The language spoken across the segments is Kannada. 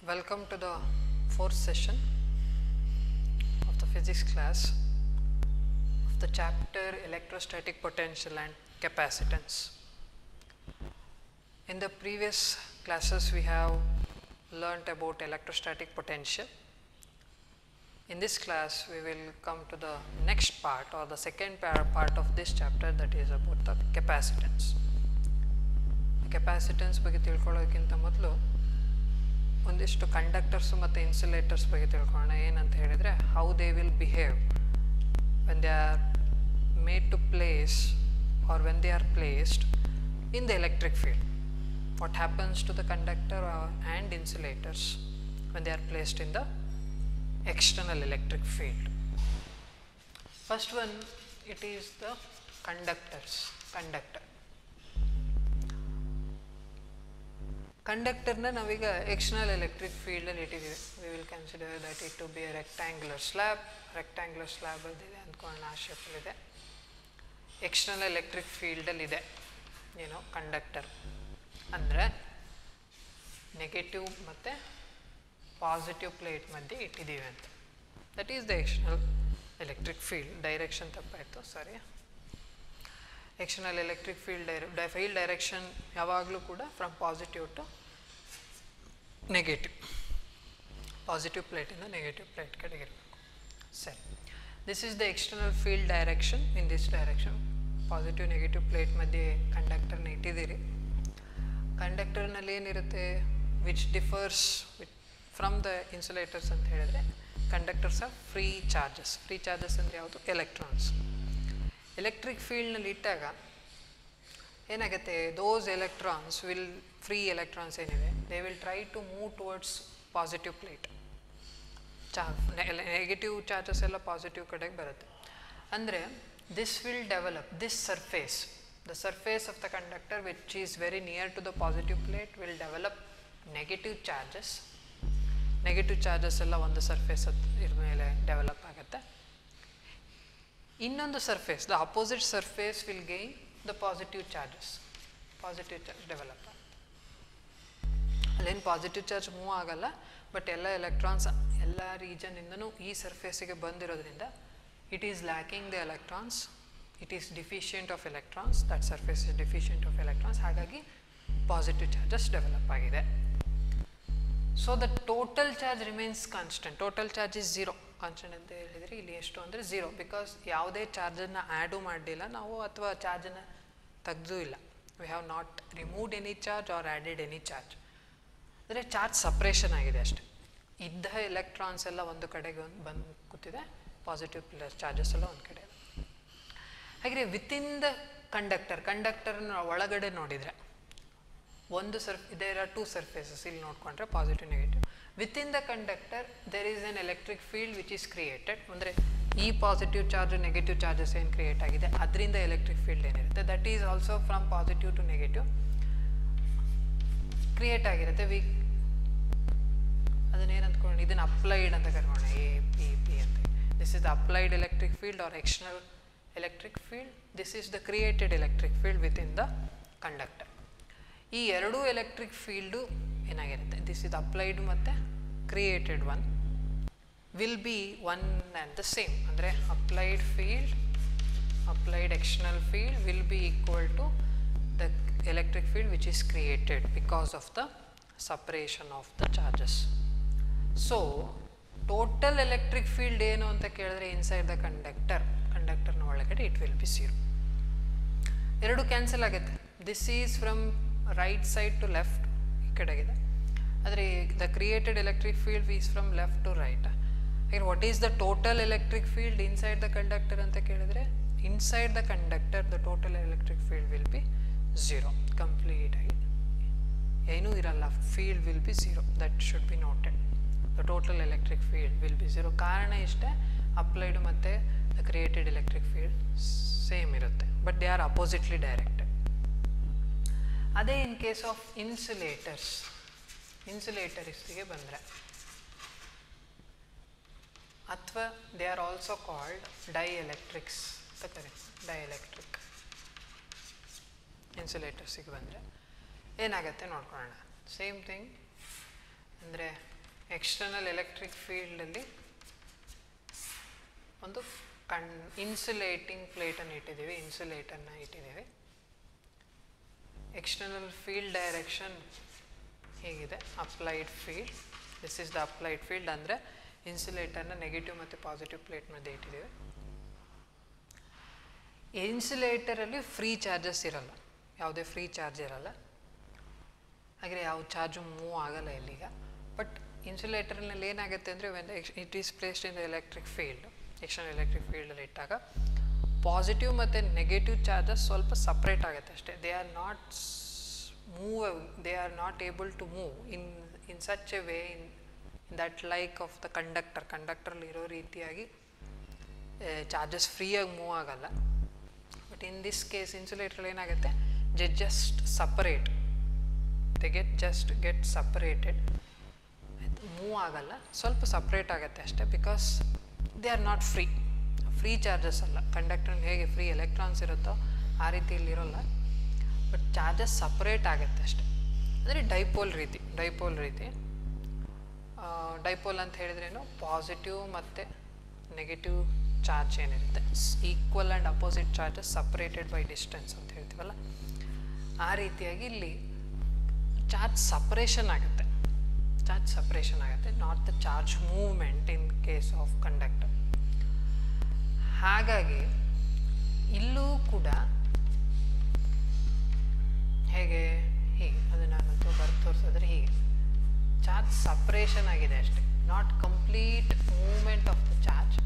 Welcome to the fourth session of the physics class of the chapter electrostatic potential and capacitance. In the previous classes, we have learnt about electrostatic potential. In this class, we will come to the next part or the second par- part of this chapter that is about the capacitance. Capacitance ಬಗ್ಗೆ ತಿಳ್ಕೊಳ್ಳೋಕ್ಕಿಂತ ಮೊದಲು ಒಂದಿಷ್ಟು ಕಂಡಕ್ಟರ್ಸು ಮತ್ತು ಇನ್ಸುಲೇಟರ್ಸ್ ಬಗ್ಗೆ ತಿಳ್ಕೊಳ್ಳೋಣ ಏನಂತ ಹೇಳಿದರೆ how they will behave when they are made to place or when they are placed in the electric field what happens to the conductor and insulators when they are placed in the external electric field. First one, it is the conductors, conductor. ಕಂಡಕ್ಟರ್ನ ನಾವೀಗ ಎಕ್ಸ್ಟರ್ನಲ್ ಎಲೆಕ್ಟ್ರಿಕ್ ಫೀಲ್ಡಲ್ಲಿ ಇಟ್ಟಿದ್ದೀವಿ we will consider that it to be a rectangular slab rectangular slab ಅದಿದೆ ಅಂದ್ಕೊಳ್ಳೋಣ ಆ ಶೇಪಲ್ಲಿದೆ ಎಕ್ಸ್ಟರ್ನಲ್ ಎಲೆಕ್ಟ್ರಿಕ್ ಫೀಲ್ಡಲ್ಲಿದೆ ಏನೋ ಕಂಡಕ್ಟರ್ ಅಂದರೆ ನೆಗೆಟಿವ್ ಮತ್ತು ಪಾಸಿಟಿವ್ ಪ್ಲೇಟ್ ಮಧ್ಯೆ ಇಟ್ಟಿದ್ದೀವಿ ಅಂತ that is the external electric field direction ತಪ್ಪಾಯಿತು ಸಾರಿ ಎಕ್ಸ್ಟರ್ನಲ್ ಎಲೆಕ್ಟ್ರಿಕ್ ಫೀಲ್ಡ್ ಡೈರೆ ಡೈ ಫೀಲ್ಡ್ ಡೈರೆಕ್ಷನ್ ಯಾವಾಗಲೂ ಕೂಡ from positive to negative positive ಪ್ಲೇಟಿಂದ ನೆಗೆಟಿವ್ ಪ್ಲೇಟ್ ಕಡೆಗೆ ಇರಬೇಕು ಸರಿ this is the external field direction in this direction positive negative plate ಮಧ್ಯೆ ಕಂಡಕ್ಟರ್ನ ಇಟ್ಟಿದ್ದೀರಿ ಕಂಡಕ್ಟರ್ನಲ್ಲಿ ಏನಿರುತ್ತೆ which differs with from the insulators ಅಂತ ಹೇಳಿದ್ರೆ conductors of free charges free charges ಅಂದರೆ ಯಾವುದು ಎಲೆಕ್ಟ್ರಾನ್ಸ್ ಎಲೆಕ್ಟ್ರಿಕ್ ಫೀಲ್ಡ್ನಲ್ಲಿ ಇಟ್ಟಾಗ ಏನಾಗುತ್ತೆ those electrons will free electrons ಏನಿದೆ they will try to move towards positive plate ಚಾ ನೆಗೆಟಿವ್ ಚಾರ್ಜಸ್ ಎಲ್ಲ ಪಾಸಿಟಿವ್ ಕಡೆಗೆ ಬರುತ್ತೆ ಅಂದರೆ this will develop this surface the surface of the conductor which is very near to the positive plate will develop negative charges negative charges ಎಲ್ಲ ಒಂದು ಸರ್ಫೇಸ್ ಇದ್ರ ಮೇಲೆ ಡೆವಲಪ್ ಆಗುತ್ತೆ ಇನ್ನೊಂದು surface the opposite surface will gain the positive charges positive charge develop ಆಗುತ್ತೆ ಅಲ್ಲೇನು ಪಾಸಿಟಿವ್ ಚಾರ್ಜ್ ಮೂವ್ ಆಗಲ್ಲ ಬಟ್ ಎಲ್ಲ ಎಲೆಕ್ಟ್ರಾನ್ಸ್ ಎಲ್ಲ ರೀಜನಿಂದನೂ ಈ ಸರ್ಫೇಸಿಗೆ ಬಂದಿರೋದ್ರಿಂದ it is lacking the electrons it is deficient of electrons that surface is deficient of electrons ಹಾಗಾಗಿ ಪಾಸಿಟಿವ್ ಚಾರ್ಜಸ್ ಡೆವಲಪ್ ಆಗಿದೆ so the total charge remains constant total charge is zero constant ಅಂತ ಹೇಳಿದರೆ ಇಲ್ಲಿ ಎಷ್ಟು ಅಂದರೆ ಝೀರೋ ಬಿಕಾಸ್ ಯಾವುದೇ ಚಾರ್ಜನ್ನು ಆ್ಯಡು ಮಾಡಲಿಲ್ಲ ನಾವು ಅಥವಾ ಚಾರ್ಜನ್ನು ತೆಗೆದೂ ಇಲ್ಲ we have not removed any charge or added any charge ಅಂದರೆ ಚಾರ್ಜ್ ಸಪ್ರೇಷನ್ ಆಗಿದೆ ಅಷ್ಟೆ ಇದ್ದ ಎಲೆಕ್ಟ್ರಾನ್ಸ್ ಎಲ್ಲ ಒಂದು ಕಡೆಗೆ ಒಂದು ಬಂದು ಕೂತಿದೆ ಪಾಸಿಟಿವ್ ಪ್ಲಸ್ ಚಾರ್ಜಸ್ ಎಲ್ಲ ಒಂದು ಕಡೆ ಹಾಗೆ ವಿತಿನ್ ದ ಕಂಡಕ್ಟರ್ ಕಂಡಕ್ಟರ್ನ ಒಳಗಡೆ ನೋಡಿದರೆ ಒಂದು ಸರ್ಫ್ ದೇರ್ ಆರ್ ಟೂ ಸರ್ಫೇಸಸ್ ಇಲ್ಲಿ ನೋಡಿಕೊಂಡ್ರೆ positive negative within the conductor there is an electric field which is created ಅಂದರೆ ಈ ಪಾಸಿಟಿವ್ ಚಾರ್ಜ್ ನೆಗೆಟಿವ್ ಚಾರ್ಜಸ್ ಏನು ಕ್ರಿಯೇಟ್ ಆಗಿದೆ ಅದರಿಂದ ಎಲೆಕ್ಟ್ರಿಕ್ ಫೀಲ್ಡ್ ಏನಿರುತ್ತೆ that is also from positive to negative create ಆಗಿರುತ್ತೆ ವಿ ಅದನ್ನೇನು ಅಂದ್ಕೊಂಡು ಇದನ್ನು ಅಪ್ಲೈಡ್ ಅಂತ ಕರ್ಕೋಣ ಎ ಪಿ ಪಿ ಅಂತ this is the applied electric field or external electric field this is the created electric field within the conductor ಈ ಎರಡೂ ಎಲೆಕ್ಟ್ರಿಕ್ ಫೀಲ್ಡು ಏನಾಗಿರುತ್ತೆ ದಿಸ್ ಇಸ್ ಅಪ್ಲೈಡ್ ಮತ್ತು created one will be one and the same ಅಂದರೆ applied field applied external field will be equal to the electric field which is created because of the separation of the charges so total electric field ಏನು ಅಂತ ಕೇಳಿದ್ರೆ ಇನ್ಸೈಡ್ ದ ಕಂಡಕ್ಟರ್ ಕಂಡಕ್ಟರ್ನ ಒಳಗಡೆ ಇಟ್ ವಿಲ್ ಬಿ ಝೀರೋ ಎರಡು ಕ್ಯಾನ್ಸಲ್ ಆಗುತ್ತೆ this is from right side to left ಈ ಕಡೆಗಿದೆ ಆದರೆ the created electric field is from left to right ಹಾಗೆ what is the total electric field inside the conductor ಅಂತ ಕೇಳಿದರೆ inside the conductor the total electric field will be zero complete ಆಗಿ ಏನೂ ಇರಲ್ಲ field will be zero that should be noted the total electric field will be zero ಕಾರಣ ಇಷ್ಟೇ ಅಪ್ಲೈಡ್ ಮತ್ತು the created electric field same ಇರುತ್ತೆ but they are oppositely directed ಅದೇ ಇನ್ ಕೇಸ್ ಆಫ್ ಇನ್ಸುಲೇಟರ್ಸ್ ಇನ್ಸುಲೇಟರ್ಸ್ಗೆ ಬಂದರೆ ಅಥವಾ they are also called dielectrics ಅಂತ ಕರೀತಾರೆ ಡೈ ಎಲೆಕ್ಟ್ರಿಕ್ ಇನ್ಸುಲೇಟರ್ಸಿಗೆ ಬಂದರೆ ಏನಾಗುತ್ತೆ ನೋಡ್ಕೊಳ್ಳೋಣ ಸೇಮ್ ಥಿಂಗ್ ಅಂದರೆ ಎಕ್ಸ್ಟರ್ನಲ್ ಎಲೆಕ್ಟ್ರಿಕ್ ಫೀಲ್ಡಲ್ಲಿ ಒಂದು ಕಣ್ ಇನ್ಸುಲೇಟಿಂಗ್ ಪ್ಲೇಟನ್ನು ಇಟ್ಟಿದ್ದೀವಿ ಇನ್ಸುಲೇಟನ್ನು ಇಟ್ಟಿದ್ದೀವಿ ಎಕ್ಸ್ಟರ್ನಲ್ ಫೀಲ್ಡ್ ಡೈರೆಕ್ಷನ್ ಹೇಗಿದೆ applied field this is the applied field ಅಂದರೆ ಇನ್ಸುಲೇಟರ್ನ ನೆಗೆಟಿವ್ ಮತ್ತು ಪಾಸಿಟಿವ್ ಪ್ಲೇಟ್ ಮಧ್ಯೆ ಇಟ್ಟಿದ್ದೀವಿ ಇನ್ಸುಲೇಟರಲ್ಲಿ ಫ್ರೀ ಚಾರ್ಜಸ್ ಇರಲ್ಲ ಯಾವುದೇ ಫ್ರೀ ಚಾರ್ಜ್ ಇರಲ್ಲ ಹಾಗೆ ಯಾವ ಚಾರ್ಜು ಮೂವ್ ಆಗಲ್ಲ ಇಲ್ಲಿಗ ಬಟ್ ಇನ್ಸುಲೇಟರ್ನಲ್ಲಿ ಏನಾಗುತ್ತೆ ಅಂದರೆ when it is placed in the electric field external electric ಫೀಲ್ಡಲ್ಲಿ ಇಟ್ಟಾಗ ಪಾಸಿಟಿವ್ ಮತ್ತು ನೆಗೆಟಿವ್ ಚಾರ್ಜಸ್ ಸ್ವಲ್ಪ ಸಪ್ರೇಟ್ ಆಗುತ್ತೆ ಅಷ್ಟೇ they are not move they are not able to move in in such a way in that like of the conductor ಕಂಡಕ್ಟ್ರಲ್ಲಿ ಇರೋ ರೀತಿಯಾಗಿ ಚಾರ್ಜಸ್ ಫ್ರೀಯಾಗಿ ಮೂವ್ ಆಗಲ್ಲ ಬಟ್ ಇನ್ ದಿಸ್ ಕೇಸ್ ಇನ್ಸುಲೇಟ್ರಲ್ಲಿ ಏನಾಗುತ್ತೆ ಜೆ just separate they get just get separated move ಆಗಲ್ಲ ಸ್ವಲ್ಪ ಸಪ್ರೇಟ್ ಆಗುತ್ತೆ ಅಷ್ಟೇ because they are not free free charges ಅಲ್ಲ ಕಂಡಕ್ಟ್ರಲ್ಲಿ ಹೇಗೆ ಫ್ರೀ ಎಲೆಕ್ಟ್ರಾನ್ಸ್ ಇರುತ್ತೋ ಆ ರೀತಿ ಇಲ್ಲಿರೋಲ್ಲ ಬಟ್ ಚಾರ್ಜಸ್ ಸಪ್ರೇಟ್ ಆಗುತ್ತೆ ಅಷ್ಟೇ ಅಂದರೆ ಡೈಪೋಲ್ ರೀತಿ ಡೈಪೋಲ್ ರೀತಿ ಡೈಪೋಲ್ ಅಂತ ಹೇಳಿದ್ರೇನು ಪಾಸಿಟಿವ್ ಮತ್ತು ನೆಗೆಟಿವ್ ಚಾರ್ಜ್ ಏನಿರುತ್ತೆ equal and opposite charges separated by distance ಅಂತ ಹೇಳ್ತೀವಲ್ಲ ಆ ರೀತಿಯಾಗಿ ಇಲ್ಲಿ ಚಾರ್ಜ್ ಸಪ್ರೇಷನ್ ಆಗುತ್ತೆ ಚಾರ್ಜ್ ಸಪ್ರೇಷನ್ ಆಗುತ್ತೆ not the charge movement in case of conductor ಹಾಗಾಗಿ ಇಲ್ಲೂ ಕೂಡ ಹೇಗೆ ಹೀಗೆ ಅದು ನಾನು ಬರೆದು ತೋರಿಸಿದ್ರೆ ಹೀಗೆ ಚಾರ್ಜ್ ಸಪ್ರೇಷನ್ ಆಗಿದೆ ಅಷ್ಟೇ not complete movement of the charge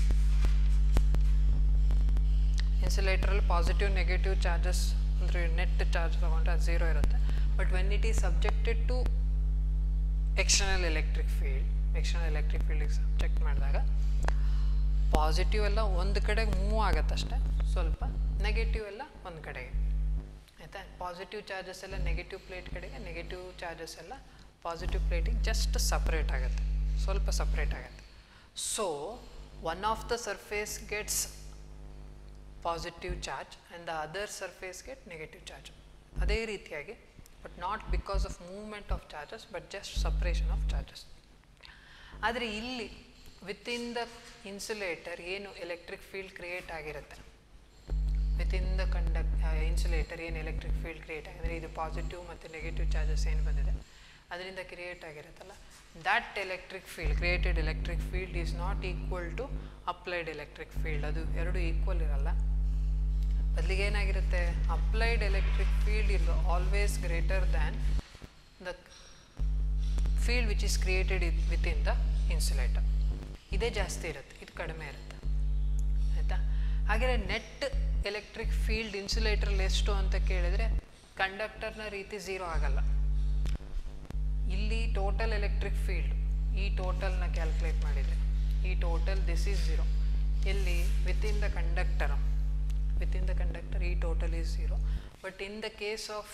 ಇನ್ಸುಲೇಟ್ರಲ್ಲಿ ಪಾಸಿಟಿವ್ ನೆಗೆಟಿವ್ ಚಾರ್ಜಸ್ ಅಂದರೆ ನೆಟ್ ಚಾರ್ಜ್ ತೊಗೊಂಡ್ರೆ ಅದು ಝೀರೋ ಇರುತ್ತೆ but when it is subjected to external electric field external electric ಫೀಲ್ಡಿಗೆ ಸಬ್ಜೆಕ್ಟ್ ಮಾಡಿದಾಗ ಪಾಸಿಟಿವ್ ಎಲ್ಲ ಒಂದು ಕಡೆಗೆ ಮೂವ್ ಆಗುತ್ತಷ್ಟೆ ಸ್ವಲ್ಪ ನೆಗೆಟಿವ್ ಎಲ್ಲ ಒಂದು ಕಡೆಗೆ ಆಯಿತಾ ಪಾಸಿಟಿವ್ ಚಾರ್ಜಸ್ ಎಲ್ಲ ನೆಗೆಟಿವ್ ಪ್ಲೇಟ್ ಕಡೆಗೆ ನೆಗೆಟಿವ್ ಚಾರ್ಜಸ್ ಎಲ್ಲ ಪಾಸಿಟಿವ್ ಪ್ಲೇಟಿಗೆ ಜಸ್ಟ್ ಸಪ್ರೇಟ್ ಆಗುತ್ತೆ ಸ್ವಲ್ಪ ಸಪ್ರೇಟ್ ಆಗುತ್ತೆ so one of the surface gets positive charge and the other surface get negative charge ಅದೇ ರೀತಿಯಾಗಿ but not because of movement of charges but just separation of charges ಆದರೆ ಇಲ್ಲಿ ವಿತಿನ್ ದ ಇನ್ಸುಲೇಟರ್ ಏನು ಎಲೆಕ್ಟ್ರಿಕ್ ಫೀಲ್ಡ್ ಕ್ರಿಯೇಟ್ ಆಗಿರುತ್ತೆ ವಿತಿನ್ ದ ಕಂಡಕ್ ಇನ್ಸುಲೇಟರ್ ಏನು ಎಲೆಕ್ಟ್ರಿಕ್ ಫೀಲ್ಡ್ ಕ್ರಿಯೇಟ್ ಆಗಿದೆ ಇದು ಪಾಸಿಟಿವ್ ಮತ್ತು ನೆಗೆಟಿವ್ ಚಾರ್ಜಸ್ ಏನು ಬಂದಿದೆ ಅದರಿಂದ ಕ್ರಿಯೇಟ್ ಆಗಿರುತ್ತಲ್ಲ that electric field created electric field is not equal to applied electric field ಅದು ಎರಡು ಈಕ್ವಲ್ ಇರಲ್ಲ ಬದಲಿಗೆ ಏನಾಗಿರುತ್ತೆ applied electric field is always greater than the field which is created within the insulator ಇದೇ ಜಾಸ್ತಿ ಇರುತ್ತೆ ಇದು ಕಡಿಮೆ ಇರುತ್ತೆ ಆಯಿತಾ ಹಾಗೆಯೇ ನೆಟ್ ಎಲೆಕ್ಟ್ರಿಕ್ ಫೀಲ್ಡ್ ಇನ್ಸುಲೇಟ್ರಲ್ಲಿ ಎಷ್ಟು ಅಂತ ಕೇಳಿದರೆ ಕಂಡಕ್ಟರ್ನ ರೀತಿ ಝೀರೋ ಆಗಲ್ಲ ಇಲ್ಲಿ ಟೋಟಲ್ ಎಲೆಕ್ಟ್ರಿಕ್ ಫೀಲ್ಡ್ ಈ ಟೋಟಲ್ನ ಕ್ಯಾಲ್ಕುಲೇಟ್ ಮಾಡಿದರೆ E total this is zero ಇಲ್ಲಿ within the conductor within the conductor E total is zero but in the case of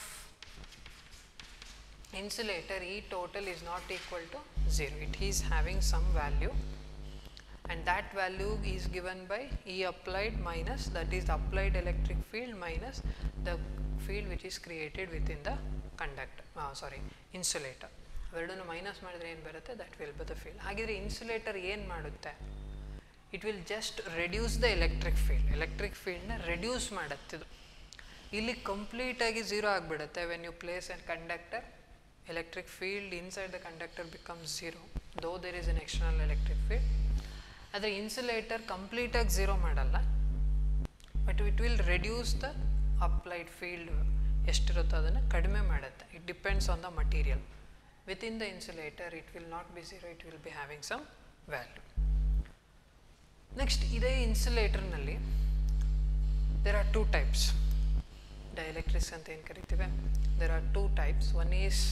insulator E total is not equal to 0. It is having some value and that value is given by E applied minus that is the applied electric field minus the field which is created within the conductor uh, sorry insulator. ಅವೆರಡನ್ನು ಮೈನಸ್ ಮಾಡಿದ್ರೆ ಏನು ಬರುತ್ತೆ that will be the field ಹಾಗಿದ್ರೆ ಇನ್ಸುಲೇಟರ್ ಏನು ಮಾಡುತ್ತೆ it will just reduce the electric field electric ಫೀಲ್ಡ್ನ ರೆಡ್ಯೂಸ್ ಮಾಡುತ್ತಿದ್ದು ಇಲ್ಲಿ ಕಂಪ್ಲೀಟಾಗಿ ಝೀರೋ ಆಗಿಬಿಡುತ್ತೆ when you place an conductor electric field inside the conductor becomes zero though there is an external electric field ಆದರೆ ಇನ್ಸುಲೇಟರ್ ಕಂಪ್ಲೀಟಾಗಿ ಝೀರೋ ಮಾಡಲ್ಲ but it will reduce the applied field ಎಷ್ಟಿರುತ್ತೋ ಅದನ್ನು ಕಡಿಮೆ ಮಾಡುತ್ತೆ it depends on the material within the insulator it will not be zero it will be having some value next ಇದೇ ಇನ್ಸುಲೇಟರ್ನಲ್ಲಿ there are two types dielectrics ಅಂತ ಏನು ಕರಿತೀವಿ there are two types one is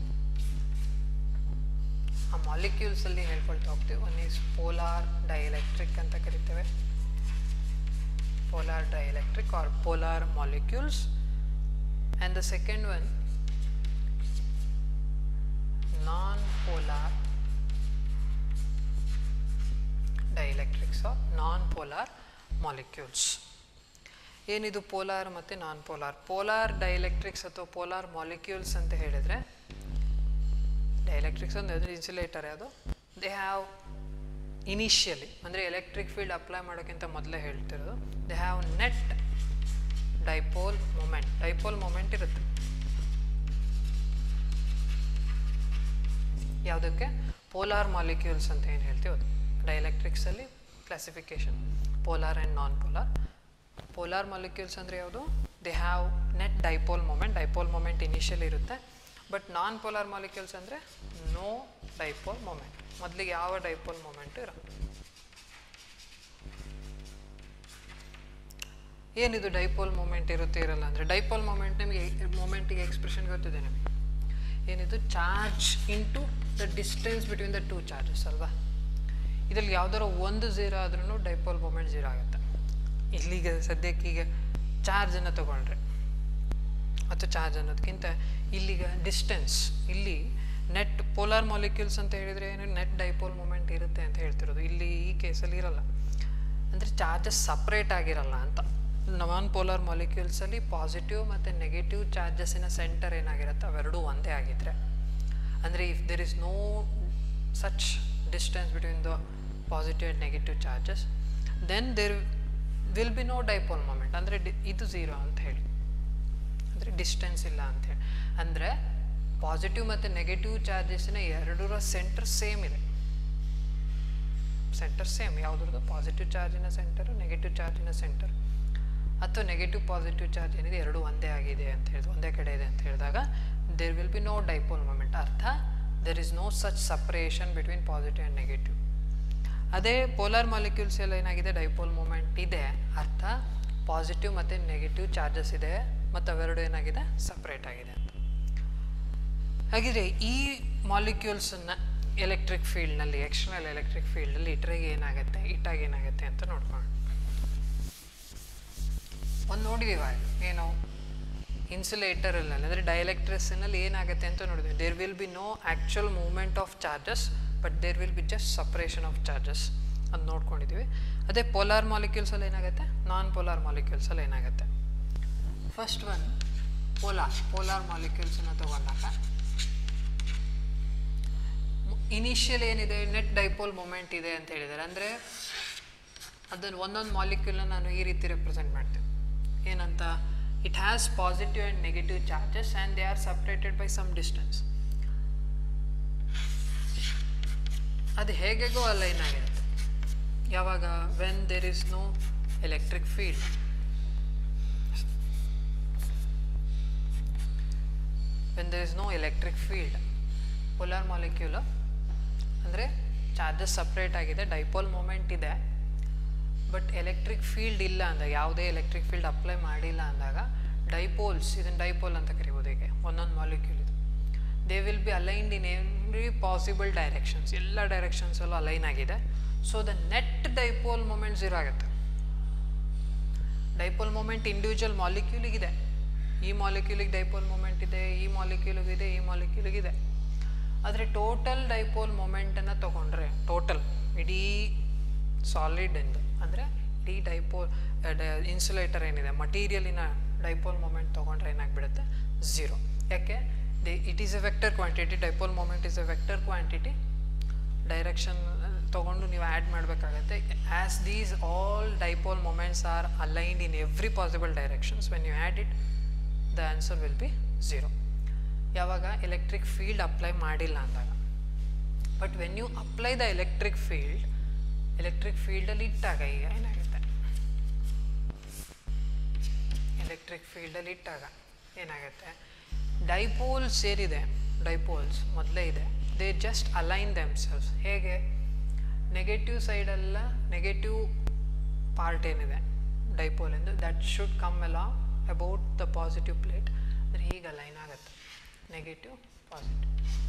ಆ ಮಾಲಿಕ್ಯೂಲ್ಸಲ್ಲಿ ಹೇಳ್ಕೊಳ್ತಾ ಹೋಗ್ತೀವಿ ಒನ್ ಈಸ್ ಪೋಲಾರ್ ಡೈಎಲೆಕ್ಟ್ರಿಕ್ ಅಂತ ಕರಿತೇವೆ polar dielectric or polar molecules and the second one non polar dielectrics or non polar molecules ಏನಿದು ಪೋಲಾರ್ ಮತ್ತು ನಾನ್ ಪೋಲಾರ್ ಪೋಲಾರ್ ಡೈಎಲೆಕ್ಟ್ರಿಕ್ಸ್ ಅಥವಾ ಪೋಲಾರ್ ಮಾಲಿಕ್ಯೂಲ್ಸ್ ಅಂತ ಹೇಳಿದರೆ ಡೈಎಲೆಕ್ಟ್ರಿಕ್ಸ್ ಅಂದರೆ ಇನ್ಸುಲೇಟರ್ ಯಾವುದು ದೇ ಹ್ಯಾವ್ ಇನಿಷಿಯಲಿ ಅಂದರೆ ಎಲೆಕ್ಟ್ರಿಕ್ ಫೀಲ್ಡ್ ಅಪ್ಲೈ ಮಾಡೋಕ್ಕಿಂತ ಮೊದಲೇ ಹೇಳ್ತಿರೋದು they have net dipole moment dipole moment ಇರುತ್ತೆ ಯಾವುದಕ್ಕೆ ಪೋಲಾರ್ ಮಾಲಿಕ್ಯೂಲ್ಸ್ ಅಂತ ಏನು ಹೇಳ್ತೀವಿ ಅದು ಡೈಎಲೆಕ್ಟ್ರಿಕ್ಸಲ್ಲಿ classification polar and non polar polar molecules ಅಂದರೆ ಯಾವುದು they have net dipole moment dipole moment initial ಇರುತ್ತೆ ಬಟ್ ನಾನ್ ಪೋಲಾರ್ ಮಾಲಿಕ್ಯೂಲ್ಸ್ ಅಂದರೆ ನೋ ಡೈಪೋಲ್ ಮೊಮೆಂಟ್ ಮೊದಲಿಗೆ ಯಾವ ಡೈಪೋಲ್ ಮೊಮೆಂಟ್ ಇರೋ ಏನಿದು ಡೈಪೋಲ್ ಮೂಮೆಂಟ್ ಇರುತ್ತೆ ಇರಲ್ಲ ಅಂದರೆ ಡೈಪೋಲ್ ಮೂಮೆಂಟ್ ನಿಮಗೆ ಮೂಮೆಂಟಿಗೆ ಎಕ್ಸ್ಪ್ರೆಷನ್ ಗೊತ್ತಿದೆ ನಿಮಗೆ ಏನಿದು charge into the distance between the two charges ಅಲ್ವಾ ಇದರಲ್ಲಿ ಯಾವ್ದಾರ ಒಂದು ಝೀರೋ ಆದ್ರೂ ಡೈಪೋಲ್ ಮೂಮೆಂಟ್ ಝೀರೋ ಆಗುತ್ತೆ ಇಲ್ಲಿಗೆ ಸದ್ಯಕ್ಕೆ ಈಗ ಚಾರ್ಜನ್ನು ತಗೊಂಡ್ರೆ ಅಥವಾ ಚಾರ್ಜ್ ಅನ್ನೋದಕ್ಕಿಂತ ಇಲ್ಲಿಗ ಡಿಸ್ಟೆನ್ಸ್ ಇಲ್ಲಿ ನೆಟ್ ಪೋಲಾರ್ ಮಾಲಿಕ್ಯೂಲ್ಸ್ ಅಂತ ಹೇಳಿದರೆ ಏನು ನೆಟ್ ಡೈಪೋಲ್ ಮೂಮೆಂಟ್ ಇರುತ್ತೆ ಅಂತ ಹೇಳ್ತಿರೋದು ಇಲ್ಲಿ ಈ ಕೇಸಲ್ಲಿ ಇರಲ್ಲ ಅಂದರೆ ಚಾರ್ಜಸ್ ಸಪ್ರೇಟ್ ಆಗಿರಲ್ಲ ಅಂತ ನಾನ್ ಪೋಲಾರ್ ಮಾಲಿಕ್ಯೂಲ್ಸಲ್ಲಿ ಪಾಸಿಟಿವ್ ಮತ್ತು ನೆಗೆಟಿವ್ ಚಾರ್ಜಸ್ಸಿನ ಸೆಂಟರ್ ಏನಾಗಿರುತ್ತೆ ಅವೆರಡೂ ಒಂದೇ ಆಗಿದ್ರೆ ಅಂದರೆ if there is no such distance between the positive and negative charges then there will be no dipole moment ಅಂದರೆ ಡಿ ಇದು ಝೀರೋ ಅಂತ ಹೇಳಿ ಅಂದರೆ ಡಿಸ್ಟೆನ್ಸ್ ಇಲ್ಲ ಅಂಥೇಳಿ ಅಂದರೆ ಪಾಸಿಟಿವ್ ಮತ್ತು ನೆಗೆಟಿವ್ ಚಾರ್ಜಸ್ಸಿನ ಎರಡರ ಸೆಂಟರ್ ಸೇಮ್ ಇದೆ ಸೆಂಟರ್ ಸೇಮ್ ಯಾವುದ್ರದ್ದು ಪಾಸಿಟಿವ್ ಚಾರ್ಜಿನ ಸೆಂಟರು ನೆಗೆಟಿವ್ ಚಾರ್ಜಿನ ಸೆಂಟರ್ ಅಥವಾ ನೆಗೆಟಿವ್ ಪಾಸಿಟಿವ್ ಚಾರ್ಜ್ ಏನಿದೆ ಎರಡು ಒಂದೇ ಆಗಿದೆ ಅಂತ ಹೇಳಿದ್ರು ಒಂದೇ ಕಡೆ ಇದೆ ಅಂತ ಹೇಳಿದಾಗ there will be no dipole moment ಅರ್ಥ there is no such separation between positive and negative ಅದೇ ಪೋಲಾರ್ ಮಾಲಿಕ್ಯೂಲ್ಸ್ ಎಲ್ಲ ಏನಾಗಿದೆ ಡೈಪೋಲ್ ಮೂಮೆಂಟ್ ಇದೆ ಅರ್ಥ ಪಾಸಿಟಿವ್ ಮತ್ತು ನೆಗೆಟಿವ್ ಚಾರ್ಜಸ್ ಇದೆ ಮತ್ತು ಅವೆರಡು ಏನಾಗಿದೆ ಸಪ್ರೇಟ್ ಆಗಿದೆ ಅಂತ ಹಾಗಿದ್ರೆ ಈ ಮಾಲಿಕ್ಯೂಲ್ಸನ್ನು ಎಲೆಕ್ಟ್ರಿಕ್ ಫೀಲ್ಡ್ನಲ್ಲಿ ಎಕ್ಸ್ಟರ್ನಲ್ ಎಲೆಕ್ಟ್ರಿಕ್ ಫೀಲ್ಡಲ್ಲಿ ಇಟ್ಟರೆ ಏನಾಗುತ್ತೆ ಇಟ್ಟಾಗ ಏನಾಗುತ್ತೆ ಅಂತ ನೋಡ್ಕೊಂಡು ಒಂದು ನೋಡಿದೀವ ಏನು ಇನ್ಸುಲೇಟರಲ್ಲಿ ಅಂದರೆ ಡೈಎಲೆಕ್ಟ್ರಿಕ್ಸಿನಲ್ಲಿ ಏನಾಗುತ್ತೆ ಅಂತ ನೋಡಿದ್ವಿ there will be no actual movement of charges but there will be just separation of charges ಅಂತ ನೋಡ್ಕೊಂಡಿದ್ದೀವಿ ಅದೇ ಪೋಲಾರ್ ಮಾಲಿಕ್ಯೂಲ್ಸಲ್ಲಿ ಏನಾಗುತ್ತೆ ನಾನ್ ಪೋಲಾರ್ ಮಾಲಿಕ್ಯೂಲ್ಸಲ್ಲಿ ಏನಾಗುತ್ತೆ ಫಸ್ಟ್ ಒನ್ ಪೋಲಾರ್ ಪೋಲಾರ್ ಮಾಲಿಕ್ಯೂಲ್ಸನ್ನು ತಗೊಂಡಾಗ ಇನಿಷಿಯಲ್ ಏನಿದೆ ನೆಟ್ ಡೈಪೋಲ್ ಮೂಮೆಂಟ್ ಇದೆ ಅಂತ ಹೇಳಿದ್ದಾರೆ ಅಂದರೆ ಅದನ್ನು ಒಂದೊಂದು ಮಾಲಿಕ್ಯೂಲ್ನ ನಾನು ಈ ರೀತಿ ರೆಪ್ರೆಸೆಂಟ್ ಮಾಡ್ತೇನೆ ಏನಂತ it has positive and negative charges and they are separated by some distance ಅದು ಹೇಗೆಗೋ ಅಲೈನ್ ಆಗಿರುತ್ತೆ ಯಾವಾಗ when there is no electric field when there is no electric field polar molecule ಅಂದರೆ ಚಾರ್ಜಸ್ ಸಪ್ರೇಟ್ ಆಗಿದೆ ಡೈಪೋಲ್ ಮೂಮೆಂಟ್ ಇದೆ ಬಟ್ ಎಲೆಕ್ಟ್ರಿಕ್ ಫೀಲ್ಡ್ ಇಲ್ಲ ಅಂದಾಗ ಯಾವುದೇ ಎಲೆಕ್ಟ್ರಿಕ್ ಫೀಲ್ಡ್ ಅಪ್ಲೈ ಮಾಡಿಲ್ಲ ಅಂದಾಗ ಡೈಪೋಲ್ಸ್ ಇದನ್ನು ಡೈಪೋಲ್ ಅಂತ ಕರಿಬೋದು ಹೀಗೆ ಒಂದೊಂದು ಮಾಲಿಕ್ಯೂಲ್ ಇದು they will be aligned in every possible directions ಎಲ್ಲ ಡೈರೆಕ್ಷನ್ಸಲ್ಲೂ ಅಲೈನ್ ಆಗಿದೆ so the net dipole moment zero ಆಗುತ್ತೆ ಡೈಪೋಲ್ ಮೂಮೆಂಟ್ ಇಂಡಿವಿಜುವಲ್ ಮಾಲಿಕ್ಯೂಲಿಗಿದೆ ಈ ಮಾಲಿಕ್ಯೂಲಿಗೆ ಡೈಪೋಲ್ ಮೂಮೆಂಟ್ ಇದೆ ಈ ಮಾಲಿಕ್ಯೂಲಿಗಿದೆ ಈ ಮಾಲಿಕ್ಯೂಲಿಗಿದೆ ಆದರೆ ಟೋಟಲ್ ಡೈಪೋಲ್ ಮೂಮೆಂಟನ್ನು ತೊಗೊಂಡ್ರೆ ಟೋಟಲ್ ಇಡೀ ಸಾಲಿಡ್ ಎಂದು ಅಂದರೆ ಇಡೀ ಡೈಪೋಲ್ ಇನ್ಸುಲೇಟರ್ ಏನಿದೆ ಮಟೀರಿಯಲಿನ ಡೈಪೋಲ್ ಮೂಮೆಂಟ್ ತೊಗೊಂಡ್ರೆ ಏನಾಗ್ಬಿಡುತ್ತೆ ಝೀರೋ ಯಾಕೆ the it is a vector quantity dipole moment is a vector quantity direction ತೊಗೊಂಡು ನೀವು ಆ್ಯಡ್ ಮಾಡಬೇಕಾಗತ್ತೆ as these all dipole moments are aligned in every possible directions when you add it the answer will be zero ಯಾವಾಗ ಎಲೆಕ್ಟ್ರಿಕ್ ಫೀಲ್ಡ್ ಅಪ್ಲೈ ಮಾಡಿಲ್ಲ ಅಂದಾಗ but when you apply the electric field electric ಫೀಲ್ಡಲ್ಲಿ ಇಟ್ಟಾಗ ಈಗ ಏನಾಗುತ್ತೆ ಎಲೆಕ್ಟ್ರಿಕ್ ಫೀಲ್ಡಲ್ಲಿ ಇಟ್ಟಾಗ ಏನಾಗುತ್ತೆ ಡೈಪೋಲ್ಸ್ ಏನಿದೆ ಡೈಪೋಲ್ಸ್ ಮೊದಲೇ ಇದೆ ದೇ ಜಸ್ಟ್ ಅಲೈನ್ ದೆಮ್ಸೆಲ್ಸ್ ಹೇಗೆ ನೆಗೆಟಿವ್ ಸೈಡೆಲ್ಲ ನೆಗೆಟಿವ್ ಪಾರ್ಟ್ ಏನಿದೆ ಡೈಪೋಲ್ ಎಂದು that should come along about the positive plate ಅಂದರೆ ಹೀಗೆ ಅಲೈನ್ ಆಗುತ್ತೆ ನೆಗೆಟಿವ್ ಪಾಸಿಟಿವ್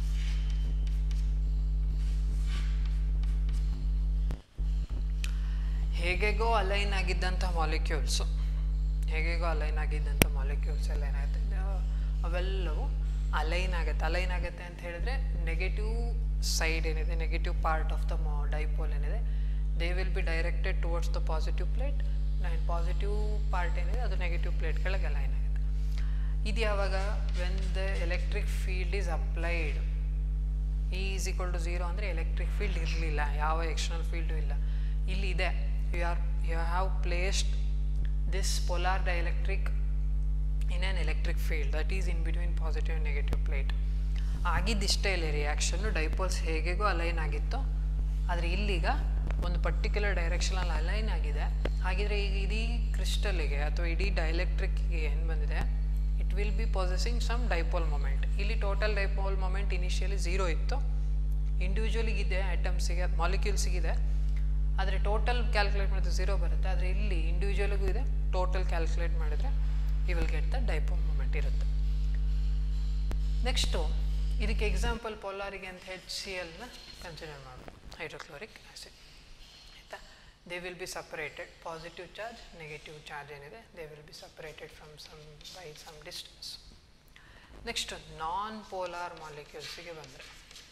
ಹೇಗೆಗೋ ಅಲೈನ್ ಆಗಿದ್ದಂಥ ಮಾಲಿಕ್ಯೂಲ್ಸು ಹೇಗೆಗೋ ಅಲೈನ್ ಆಗಿದ್ದಂಥ ಮಾಲಿಕ್ಯೂಲ್ಸ್ ಎಲ್ಲ ಏನಾಗುತ್ತೆ ಅವೆಲ್ಲವೂ ಅಲೈನ್ ಆಗುತ್ತೆ ಅಲೈನ್ ಆಗುತ್ತೆ ಅಂತ ಹೇಳಿದ್ರೆ ನೆಗೆಟಿವ್ ಸೈಡ್ ಏನಿದೆ ನೆಗೆಟಿವ್ ಪಾರ್ಟ್ ಆಫ್ ದ ಮಾ ಡೈಪೋಲ್ ಏನಿದೆ they will be directed towards the positive plate and positive part ಏನಿದೆ ಅದು ನೆಗೆಟಿವ್ ಪ್ಲೇಟ್ಗಳಿಗೆ ಅಲೈನ್ ಆಗುತ್ತೆ ಇದು ಯಾವಾಗ when the electric field is applied E is equal to zero ಅಂದರೆ ಎಲೆಕ್ಟ್ರಿಕ್ ಫೀಲ್ಡ್ ಇರಲಿಲ್ಲ ಯಾವ ಎಕ್ಸ್ಟರ್ನಲ್ ಫೀಲ್ಡು ಇಲ್ಲ ಇಲ್ಲಿ ಇದೆ you are you have placed this polar dielectric in an electric field that is in between positive and negative plate ಆಗಿದ್ದಿಷ್ಟೇ ಇಲ್ಲಿ ರಿಯಾಕ್ಷನ್ನು ಡೈಪೋಲ್ಸ್ ಹೇಗೆಗೋ ಅಲೈನ್ ಆಗಿತ್ತು ಆದರೆ ಇಲ್ಲೀಗ ಒಂದು ಪರ್ಟಿಕ್ಯುಲರ್ ಡೈರೆಕ್ಷನಲ್ಲಿ ಅಲೈನ್ ಆಗಿದೆ ಹಾಗಿದ್ರೆ ಈಗ ಇಡೀ ಕ್ರಿಸ್ಟಲಿಗೆ ಅಥವಾ ಇಡೀ ಡೈಎಲೆಕ್ಟ್ರಿಕ್ಗೆ ಏನು ಬಂದಿದೆ it will be possessing some dipole moment ಇಲ್ಲಿ total dipole moment initially zero ಇತ್ತು ಇಂಡಿವಿಜುವಲಿಗಿದೆ ಐಟಮ್ಸಿಗೆ ಮಾಲಿಕ್ಯೂಲ್ಸಿಗಿದೆ ಆದರೆ ಟೋಟಲ್ ಕ್ಯಾಲ್ಕುಲೇಟ್ ಮಾಡಿದ್ರೆ ಝೀರೋ ಬರುತ್ತೆ ಆದರೆ ಇಲ್ಲಿ ಇಂಡಿವಿಜುವಲ್ಗೂ ಇದೆ ಟೋಟಲ್ ಕ್ಯಾಲ್ಕುಲೇಟ್ ಮಾಡಿದರೆ you will get the dipole moment ಇರುತ್ತೆ ನೆಕ್ಸ್ಟು ಇದಕ್ಕೆ ಎಕ್ಸಾಂಪಲ್ ಪೊಲಾರಿಗೆ ಅಂತ ಹೆಚ್ ಸಿ ಎಲ್ನ ಕನ್ಸಿಡರ್ ಮಾಡೋದು ಹೈಡ್ರೋಕ್ಲೋರಿಕ್ ಆ್ಯಸಿಡ್ ಆಯಿತಾ they will B separated positive charge negative charge ಏನಿದೆ they will B separated from some by some distance next non polar ಮಾಲಿಕ್ಯೂಲ್ಸಿಗೆ ಬಂದರೆ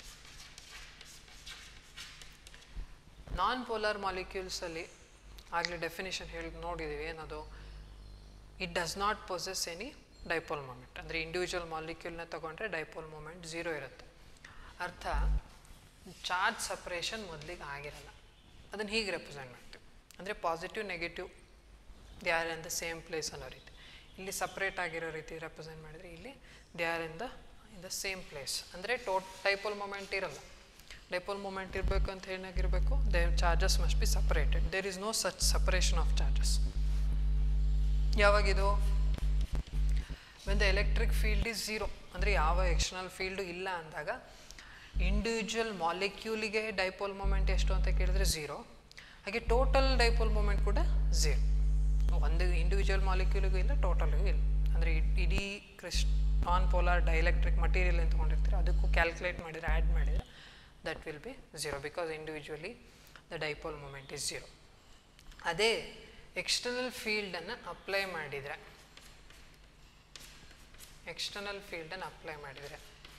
ನಾನ್ ಪೋಲಾರ್ ಮಾಲಿಕ್ಯೂಲ್ಸಲ್ಲಿ ಆಗಲೇ ಡೆಫಿನೇಷನ್ ಹೇಳಿ ನೋಡಿದ್ದೀವಿ ಏನದು it does not possess any dipole moment ಅಂದರೆ ಇಂಡಿವಿಜುವಲ್ ಮಾಲಿಕ್ಯೂಲ್ನ ತೊಗೊಂಡ್ರೆ ಡೈಪೋಲ್ ಮೂಮೆಂಟ್ ಝೀರೋ ಇರುತ್ತೆ ಅರ್ಥ ಚಾರ್ಜ್ ಸಪ್ರೇಷನ್ ಮೊದಲಿಗೆ ಆಗಿರಲ್ಲ ಅದನ್ನು ಹೀಗೆ ರೆಪ್ರೆಸೆಂಟ್ ಮಾಡ್ತೀವಿ ಅಂದರೆ positive negative they are in the same place ಅನ್ನೋ ರೀತಿ ಇಲ್ಲಿ ಸಪ್ರೇಟ್ ಆಗಿರೋ ರೀತಿ ರೆಪ್ರೆಸೆಂಟ್ ಮಾಡಿದರೆ ಇಲ್ಲಿ they are in the in the same place ಅಂದರೆ ಟೋಟ್ ಡೈಪೋಲ್ ಮೂಮೆಂಟ್ ಇರಲ್ಲ ಡೈಪೋಲ್ ಮೂಮೆಂಟ್ ಇರಬೇಕು ಅಂತ ಏನಾಗಿರಬೇಕು they charges must be separated there is no such separation of charges ಯಾವಾಗಿದು when the electric field is zero ಅಂದರೆ ಯಾವ ಎಕ್ಸ್ಟರ್ನಲ್ ಫೀಲ್ಡು ಇಲ್ಲ ಅಂದಾಗ ಇಂಡಿವಿಜುವಲ್ ಮಾಲಿಕ್ಯೂಲಿಗೆ ಡೈಪೋಲ್ ಮೂಮೆಂಟ್ ಎಷ್ಟು ಅಂತ ಕೇಳಿದ್ರೆ ಝೀರೋ ಹಾಗೆ ಟೋಟಲ್ ಡೈಪೋಲ್ ಮೂಮೆಂಟ್ ಕೂಡ ಝೀರೋ ಒಂದು ಇಂಡಿವಿಜುವಲ್ ಮಾಲಿಕ್ಯೂಲಿಗೂ ಇಲ್ಲ ಟೋಟಲ್ಗೂ ಇಲ್ಲ ಅಂದರೆ ಇಡೀ ಕ್ರಿಸ್ಟ್ ನಾನ್ ಪೋಲಾರ್ ಡೈಎಲೆಕ್ಟ್ರಿಕ್ ಮಟೀರಿಯಲ್ ಅಂತ ತೊಗೊಂಡಿರ್ತೀರ ಅದಕ್ಕೂ ಕ್ಯಾಲ್ಕುಲೇಟ್ ಮಾಡಿದರೆ ಆ್ಯಡ್ ಮಾಡಿದರೆ that will be zero because individually the dipole moment is zero ಅದೇ ಎಕ್ಸ್ಟರ್ನಲ್ ಫೀಲ್ಡನ್ನು ಅಪ್ಲೈ ಮಾಡಿದರೆ ಎಕ್ಸ್ಟರ್ನಲ್ ಫೀಲ್ಡನ್ನು ಅಪ್ಲೈ ಮಾಡಿದರೆ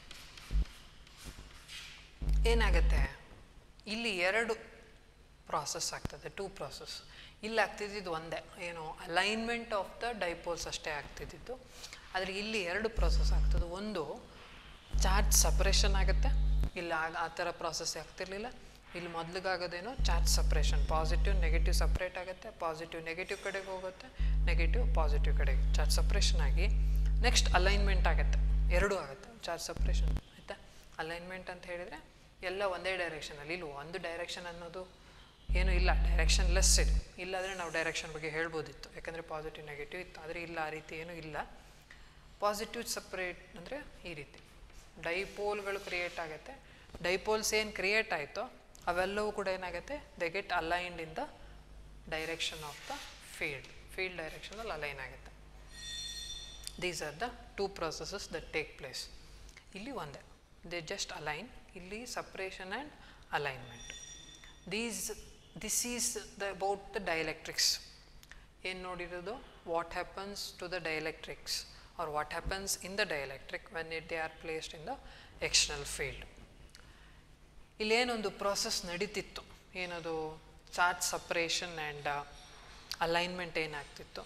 ಏನಾಗುತ್ತೆ ಇಲ್ಲಿ ಎರಡು ಪ್ರಾಸೆಸ್ ಆಗ್ತದೆ ಟೂ ಪ್ರಾಸೆಸ್ ಇಲ್ಲಿ ಆಗ್ತಿದ್ದಿದ್ದು ಒಂದೇ ಏನು ಅಲೈನ್ಮೆಂಟ್ ಆಫ್ ದ ಡೈಪೋಲ್ಸ್ ಅಷ್ಟೇ ಆಗ್ತಿದ್ದಿದ್ದು ಆದರೆ ಇಲ್ಲಿ ಎರಡು ಪ್ರಾಸೆಸ್ ಆಗ್ತದೆ ಒಂದು ಚಾರ್ಜ್ ಸಪ್ರೇಷನ್ ಆಗುತ್ತೆ ಇಲ್ಲಿ ಆಗ ಆ ಥರ ಪ್ರಾಸೆಸ್ ಆಗ್ತಿರ್ಲಿಲ್ಲ ಇಲ್ಲಿ ಮೊದಲಿಗಾಗೋದೇನೋ charge separation positive negative separate ಆಗುತ್ತೆ ಪಾಸಿಟಿವ್ ನೆಗೆಟಿವ್ ಕಡೆಗೆ ಹೋಗುತ್ತೆ ನೆಗೆಟಿವ್ ಪಾಸಿಟಿವ್ ಕಡೆಗೆ ಚಾರ್ಜ್ ಸಪ್ರೇಷನ್ ಆಗಿ ನೆಕ್ಸ್ಟ್ ಅಲೈನ್ಮೆಂಟ್ ಆಗುತ್ತೆ ಎರಡೂ ಆಗುತ್ತೆ ಚಾರ್ಜ್ ಸಪ್ರೇಷನ್ ಆಯಿತಾ ಅಲೈನ್ಮೆಂಟ್ ಅಂತ ಹೇಳಿದರೆ ಎಲ್ಲ ಒಂದೇ ಡೈರೆಕ್ಷನಲ್ಲಿ ಇಲ್ಲಿ ಒಂದು ಡೈರೆಕ್ಷನ್ ಅನ್ನೋದು ಏನೂ ಇಲ್ಲ ಡೈರೆಕ್ಷನ್ ಲೆಸ್ ಇದೆ ಇಲ್ಲಾದರೆ ನಾವು ಡೈರೆಕ್ಷನ್ ಬಗ್ಗೆ ಹೇಳ್ಬೋದಿತ್ತು ಯಾಕಂದರೆ ಪಾಸಿಟಿವ್ ನೆಗೆಟಿವ್ ಇತ್ತು ಆದರೆ ಇಲ್ಲ ಆ ರೀತಿ ಏನೂ ಇಲ್ಲ ಪಾಸಿಟಿವ್ ಸಪ್ರೇಟ್ ಅಂದರೆ ಈ ರೀತಿ ಡೈಪೋಲ್ಗಳು ಕ್ರಿಯೇಟ್ ಆಗುತ್ತೆ ಡೈಪೋಲ್ಸ್ ಏನು ಕ್ರಿಯೇಟ್ ಆಯಿತೋ ಅವೆಲ್ಲವೂ ಕೂಡ ಏನಾಗುತ್ತೆ they get aligned in the direction of the field field ಡೈರೆಕ್ಷನಲ್ಲಿ ಅಲೈನ್ ಆಗುತ್ತೆ these are the two processes that take place ಇಲ್ಲಿ ಒಂದೇ ದೇ ಜಸ್ಟ್ ಅಲೈನ್ ಇಲ್ಲಿ separation and alignment these this is the about the dielectrics ಏನು ನೋಡಿರೋದು what happens to the dielectrics or what happens in the dielectric when it they are placed in the external field ಇಲ್ಲೇನೊಂದು ಪ್ರಾಸೆಸ್ ನಡೀತಿತ್ತು ಏನದು ಚಾರ್ಜ್ ಸಪ್ರೇಷನ್ ಆ್ಯಂಡ್ ಅಲೈನ್ಮೆಂಟ್ ಏನಾಗ್ತಿತ್ತು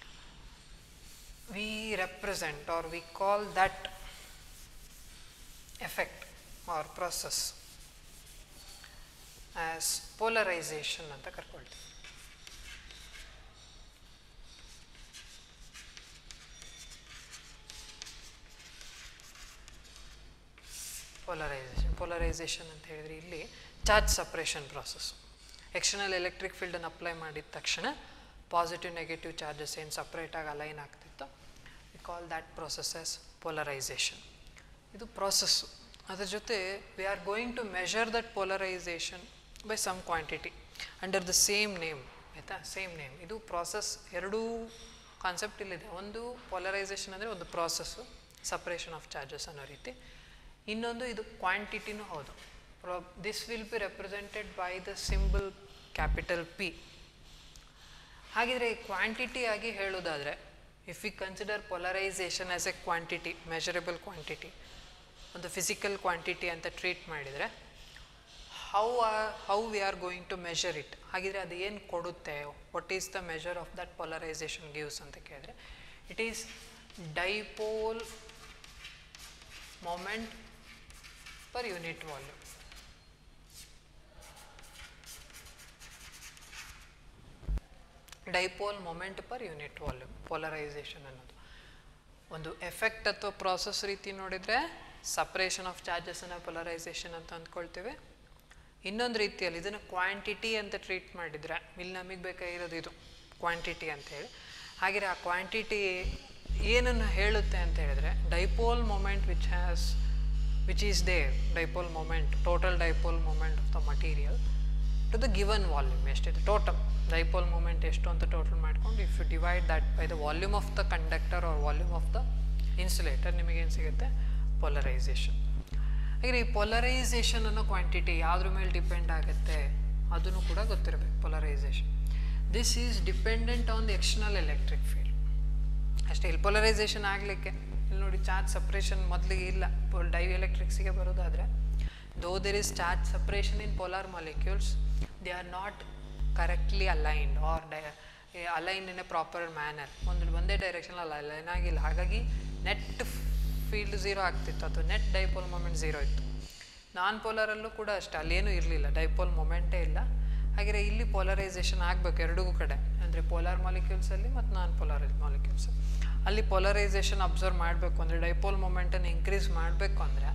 we represent or we call that effect or process as polarisation ಅಂತ ಕರ್ಕೊಳ್ತೀವಿ ಪೋಲರೈಸೇಷನ್ ಪೋಲರೈಸೇಷನ್ ಅಂತ ಹೇಳಿದರೆ ಇಲ್ಲಿ charge separation process external electric ಫೀಲ್ಡನ್ನು ಅಪ್ಲೈ ಮಾಡಿದ ತಕ್ಷಣ ಪಾಸಿಟಿವ್ ನೆಗೆಟಿವ್ ಚಾರ್ಜಸ್ ಏನು ಸಪ್ರೇಟಾಗಿ ಅಲೈನ್ ಆಗ್ತಿತ್ತೋ we call that process as polarisation ಇದು ಪ್ರಾಸೆಸ್ಸು ಅದ್ರ ಜೊತೆ we are going to measure that polarisation by some quantity under the same name ಆಯಿತಾ ಸೇಮ್ ನೇಮ್ ಇದು ಪ್ರಾಸೆಸ್ ಎರಡೂ ಕಾನ್ಸೆಪ್ಟ್ ಇಲ್ಲಿದೆ ಒಂದು ಪೋಲರೈಸೇಷನ್ ಅಂದರೆ ಒಂದು ಪ್ರಾಸೆಸ್ಸು ಸಪ್ರೇಷನ್ ಆಫ್ ಚಾರ್ಜಸ್ ಅನ್ನೋ ರೀತಿ ಇನ್ನೊಂದು ಇದು ಕ್ವಾಂಟಿಟಿನೂ ಹೌದು this will be represented by the symbol capital P ಹಾಗಿದ್ರೆ ಕ್ವಾಂಟಿಟಿ ಆಗಿ ಹೇಳೋದಾದರೆ if we consider polarisation as a quantity measurable quantity ಒಂದು ಫಿಸಿಕಲ್ ಕ್ವಾಂಟಿಟಿ ಅಂತ ಟ್ರೀಟ್ ಮಾಡಿದರೆ how are how we are going to measure it ಹಾಗಿದ್ರೆ ಅದು ಏನು ಕೊಡುತ್ತೆ what is the measure of that polarisation gives ಅಂತ ಕೇಳಿದ್ರೆ it is dipole moment per unit volume. Dipole moment per unit volume polarisation ಅನ್ನೋದು ಒಂದು ಎಫೆಕ್ಟ್ ಅಥವಾ ಪ್ರಾಸೆಸ್ ರೀತಿ ನೋಡಿದರೆ ಸಪ್ರೇಷನ್ ಆಫ್ ಚಾರ್ಜಸನ್ನು ಪೊಲರೈಸೇಷನ್ ಅಂತ ಅಂದ್ಕೊಳ್ತೇವೆ ಇನ್ನೊಂದು ರೀತಿಯಲ್ಲಿ ಇದನ್ನು ಕ್ವಾಂಟಿಟಿ ಅಂತ ಟ್ರೀಟ್ ಮಾಡಿದರೆ ಇಲ್ಲಿ ನಮಗೆ ಬೇಕಾಗಿರೋದು ಇದು ಕ್ವಾಂಟಿಟಿ ಅಂತ ಹೇಳಿ ಹಾಗೆ ಆ ಕ್ವಾಂಟಿಟಿ ಏನನ್ನು ಹೇಳುತ್ತೆ ಅಂತ ಹೇಳಿದ್ರೆ dipole moment which has which is there dipole moment total dipole moment of the material to the given volume ಎಷ್ಟಿದೆ ಟೋಟಲ್ ಡೈಪೋಲ್ ಮೂಮೆಂಟ್ ಎಷ್ಟು ಅಂತ ಟೋಟಲ್ ಮಾಡ್ಕೊಂಡು if you divide that by the volume of the conductor or volume of the insulator ನಿಮಗೇನು ಸಿಗುತ್ತೆ ಪೊಲರೈಸೇಷನ್ ಹಾಗೆ ಈ ಪೊಲರೈಸೇಷನ್ ಅನ್ನೋ ಕ್ವಾಂಟಿಟಿ ಯಾವುದ್ರ ಮೇಲೆ ಡಿಪೆಂಡ್ ಆಗುತ್ತೆ ಅದನ್ನು ಕೂಡ ಗೊತ್ತಿರಬೇಕು polarisation this is dependent on the external electric field ಅಷ್ಟೇ ಇಲ್ಲಿ ಪೊಲರೈಸೇಷನ್ ಆಗಲಿಕ್ಕೆ ಇಲ್ಲಿ ನೋಡಿ ಚಾರ್ಜ್ ಸಪ್ರೇಷನ್ ಮೊದಲಿಗೆ ಇಲ್ಲ ಡೈ ಎಲೆಕ್ಟ್ರಿಕ್ಸಿಗೆ ಬರೋದಾದರೆ though there is charge separation in polar molecules they are not correctly aligned or they align in a proper manner ಒಂದು ಒಂದೇ ಡೈರೆಕ್ಷನಲ್ಲಿ ಅಲೈನ್ ಆಗಿಲ್ಲ ಹಾಗಾಗಿ ನೆಟ್ ಫೀಲ್ಡ್ ಝೀರೋ ಆಗ್ತಿತ್ತು ಅಥವಾ ನೆಟ್ ಡೈಪೋಲ್ ಮೊಮೆಂಟ್ ಝೀರೋ ಇತ್ತು ನಾನ್ ಪೋಲಾರಲ್ಲೂ ಕೂಡ ಅಷ್ಟೇ ಅಲ್ಲೇನೂ ಇರಲಿಲ್ಲ ಡೈಪೋಲ್ ಮೊಮೆಂಟೇ ಇಲ್ಲ ಹಾಗೆ ಇಲ್ಲಿ ಪೋಲರೈಸೇಷನ್ ಆಗಬೇಕು ಎರಡಿಗೂ ಕಡೆ ಅಂದರೆ ಪೋಲಾರ್ ಮಾಲಿಕ್ಯೂಲ್ಸಲ್ಲಿ ಮತ್ತು ನಾನ್ ಪೋಲಾರ್ ಮಾಲಿಕ್ಯೂಲ್ಸ್ ಅಲ್ಲಿ ಪೋಲರೈಸೇಷನ್ ಅಬ್ಸರ್ವ್ ಮಾಡಬೇಕು ಅಂದರೆ ಡೈಪೋಲ್ ಮೊಮೆಂಟನ್ನು ಇನ್ಕ್ರೀಸ್ ಮಾಡಬೇಕು ಅಂದರೆ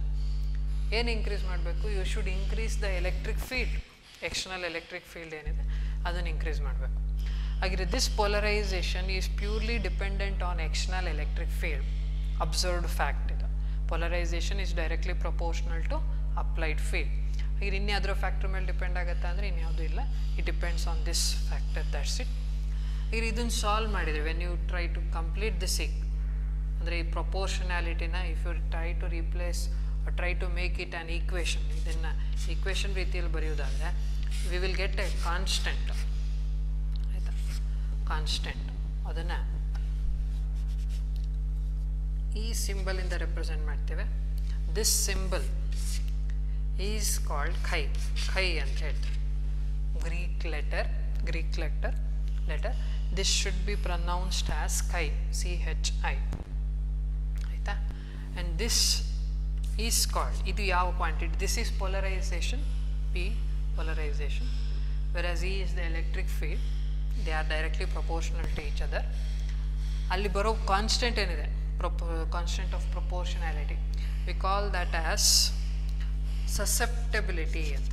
ಏನು ಇನ್ಕ್ರೀಸ್ ಮಾಡಬೇಕು you should increase the electric field external electric field ಏನಿದೆ ಅದನ್ನು ಇನ್ಕ್ರೀಸ್ ಮಾಡಬೇಕು ಹಾಗಿದ್ರೆ this polarisation is purely dependent on external electric field observed fact ಇದು polarisation is directly proportional to applied field ಹಾಗೆ ಇನ್ಯಾವುದರ ಫ್ಯಾಕ್ಟ್ರ್ ಮೇಲೆ ಡಿಪೆಂಡ್ ಆಗುತ್ತೆ ಅಂದರೆ ಇನ್ಯಾವುದೂ ಇಲ್ಲ it depends on this factor that's it ಈಗ ಇದನ್ನು ಸಾಲ್ವ್ ಮಾಡಿದರೆ when you try to complete this ಇಕ್ ಅಂದರೆ ಈ ಪ್ರಪೋರ್ಷನ್ಯಾಲಿಟಿನ if you try to replace try to make it an equation ಇದನ್ನು ಈಕ್ವೇಷನ್ ರೀತಿಯಲ್ಲಿ ಬರೆಯೋದಾದರೆ we will get a constant ಆಯಿತಾ ಕಾನ್ಸ್ಟೆಂಟ್ ಅದನ್ನು ಈ ಸಿಂಬಲಿಂದ ರೆಪ್ರೆಸೆಂಟ್ ಮಾಡ್ತೇವೆ this symbol is called chi chi ಅಂತ ಹೇಳ್ತಾರೆ Greek letter Greek letter letter this should be pronounced as chi C H I ಆಯಿತಾ ಆ್ಯಂಡ್ ದಿಸ್ ಈಸ್ ಕಾಲ್ಡ್ ಇದು ಯಾವ quantity this is polarisation P polarisation versus E is the electric field they are directly proportional to each other ಅಲ್ಲಿ ಬರೋ ಕಾನ್ಸ್ಟೆಂಟ್ ಏನಿದೆ ಪ್ರೊಪೋ constant of proportionality we call that as susceptibility ಅಂತ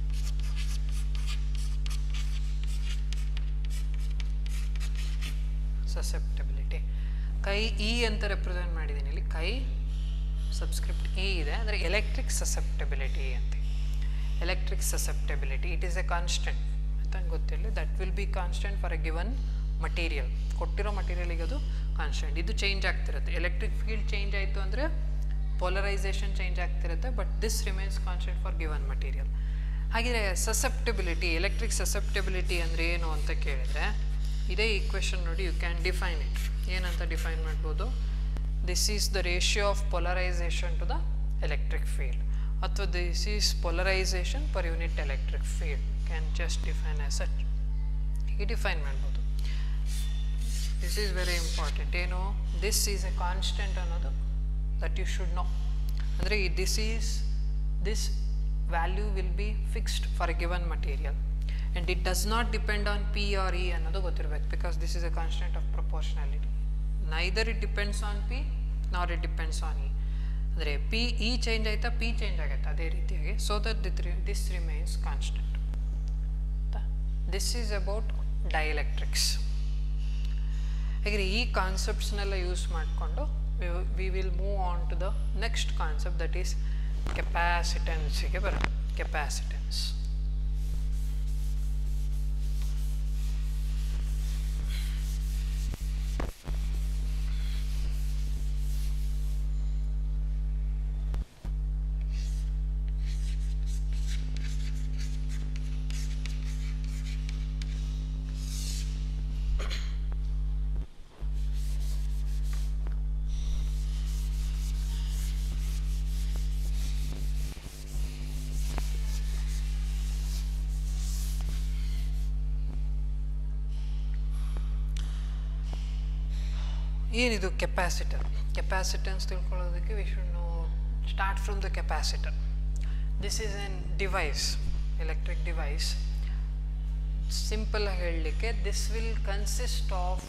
ಸಸೆಪ್ಟಬಿಲಿಟಿ ಕೈ ಇ ಅಂತ ರೆಪ್ರೆಸೆಂಟ್ ಮಾಡಿದ್ದೀನಿ ಇಲ್ಲಿ ಕೈ ಸಬ್ಸ್ಕ್ರಿಪ್ಟ್ ಇ ಇದೆ ಅಂದರೆ ಎಲೆಕ್ಟ್ರಿಕ್ ಸಸೆಪ್ಟಬಿಲಿಟಿ ಅಂತ electric susceptibility it is a constant ಅಂತ ಗೊತ್ತಿರಲಿ that will be constant for a given material ಕೊಟ್ಟಿರೋ ಮಟೀರಿಯಲಿಗೆ ಅದು ಕಾನ್ಸ್ಟೆಂಟ್ ಇದು ಚೇಂಜ್ ಆಗ್ತಿರುತ್ತೆ ಎಲೆಕ್ಟ್ರಿಕ್ ಫೀಲ್ಡ್ ಚೇಂಜ್ ಆಯಿತು ಅಂದರೆ ಪೋಲರೈಸೇಷನ್ ಚೇಂಜ್ ಆಗ್ತಿರುತ್ತೆ but this remains constant for given material ಹಾಗೆಯೇ ಸಸೆಪ್ಟಬಿಲಿಟಿ ಎಲೆಕ್ಟ್ರಿಕ್ ಸಸೆಪ್ಟಬಿಲಿಟಿ ಅಂದರೆ ಏನು ಅಂತ ಕೇಳಿದರೆ ಇದೇ ಈಕ್ವೇಷನ್ ನೋಡಿ ಯು ಕ್ಯಾನ್ ಡಿಫೈನ್ ಇಟ್ ಏನಂತ ಡಿಫೈನ್ ಮಾಡ್ಬೋದು this is the ratio of polarisation to the electric field ಅಥವಾ this is polarisation per unit electric field can just define as such ಹೀಗೆ ಡಿಫೈನ್ ಮಾಡ್ಬೋದು ದಿಸ್ ಈಸ್ ವೆರಿ ಇಂಪಾರ್ಟೆಂಟ್ ಏನು ದಿಸ್ ಈಸ್ ಎ ಕಾನ್ಸ್ಟೆಂಟ್ ಅನ್ನೋದು ದಟ್ ಯು ಶುಡ್ ನೋ ಅಂದರೆ this is this value will be fixed for a given material and it does not depend on P or E ಅನ್ನೋದು ಗೊತ್ತಿರಬೇಕು because this is a constant of proportionality neither it depends on P nor it depends on E ಅಂದರೆ ಪಿ ಇ ಚೇಂಜ್ ಆಯಿತಾ ಪಿ ಚೇಂಜ್ ಆಗುತ್ತೆ ಅದೇ ರೀತಿಯಾಗಿ ಸೊ ದಟ್ ದಿತ್ this remains constant this is about dielectrics ಹಾಗೆ ಈ ಕಾನ್ಸೆಪ್ಟ್ಸ್ನೆಲ್ಲ ಯೂಸ್ ಮಾಡಿಕೊಂಡು we will move on to the next concept that is ಕೆಪ್ಯಾಸಿಟೆನ್ಸಿಗೆ ಬರೋದು ಕೆಪ್ಯಾಸಿಟೆನ್ಸ್ ಏನಿದು ಕೆಪ್ಯಾಸಿಟರ್ ಕೆಪ್ಯಾಸಿಟೆನ್ಸ್ ತಿಳ್ಕೊಳ್ಳೋದಕ್ಕೆ we should know start from the capacitor this is an device electric device simple ಹೇಳಲಿಕ್ಕೆ this will consist of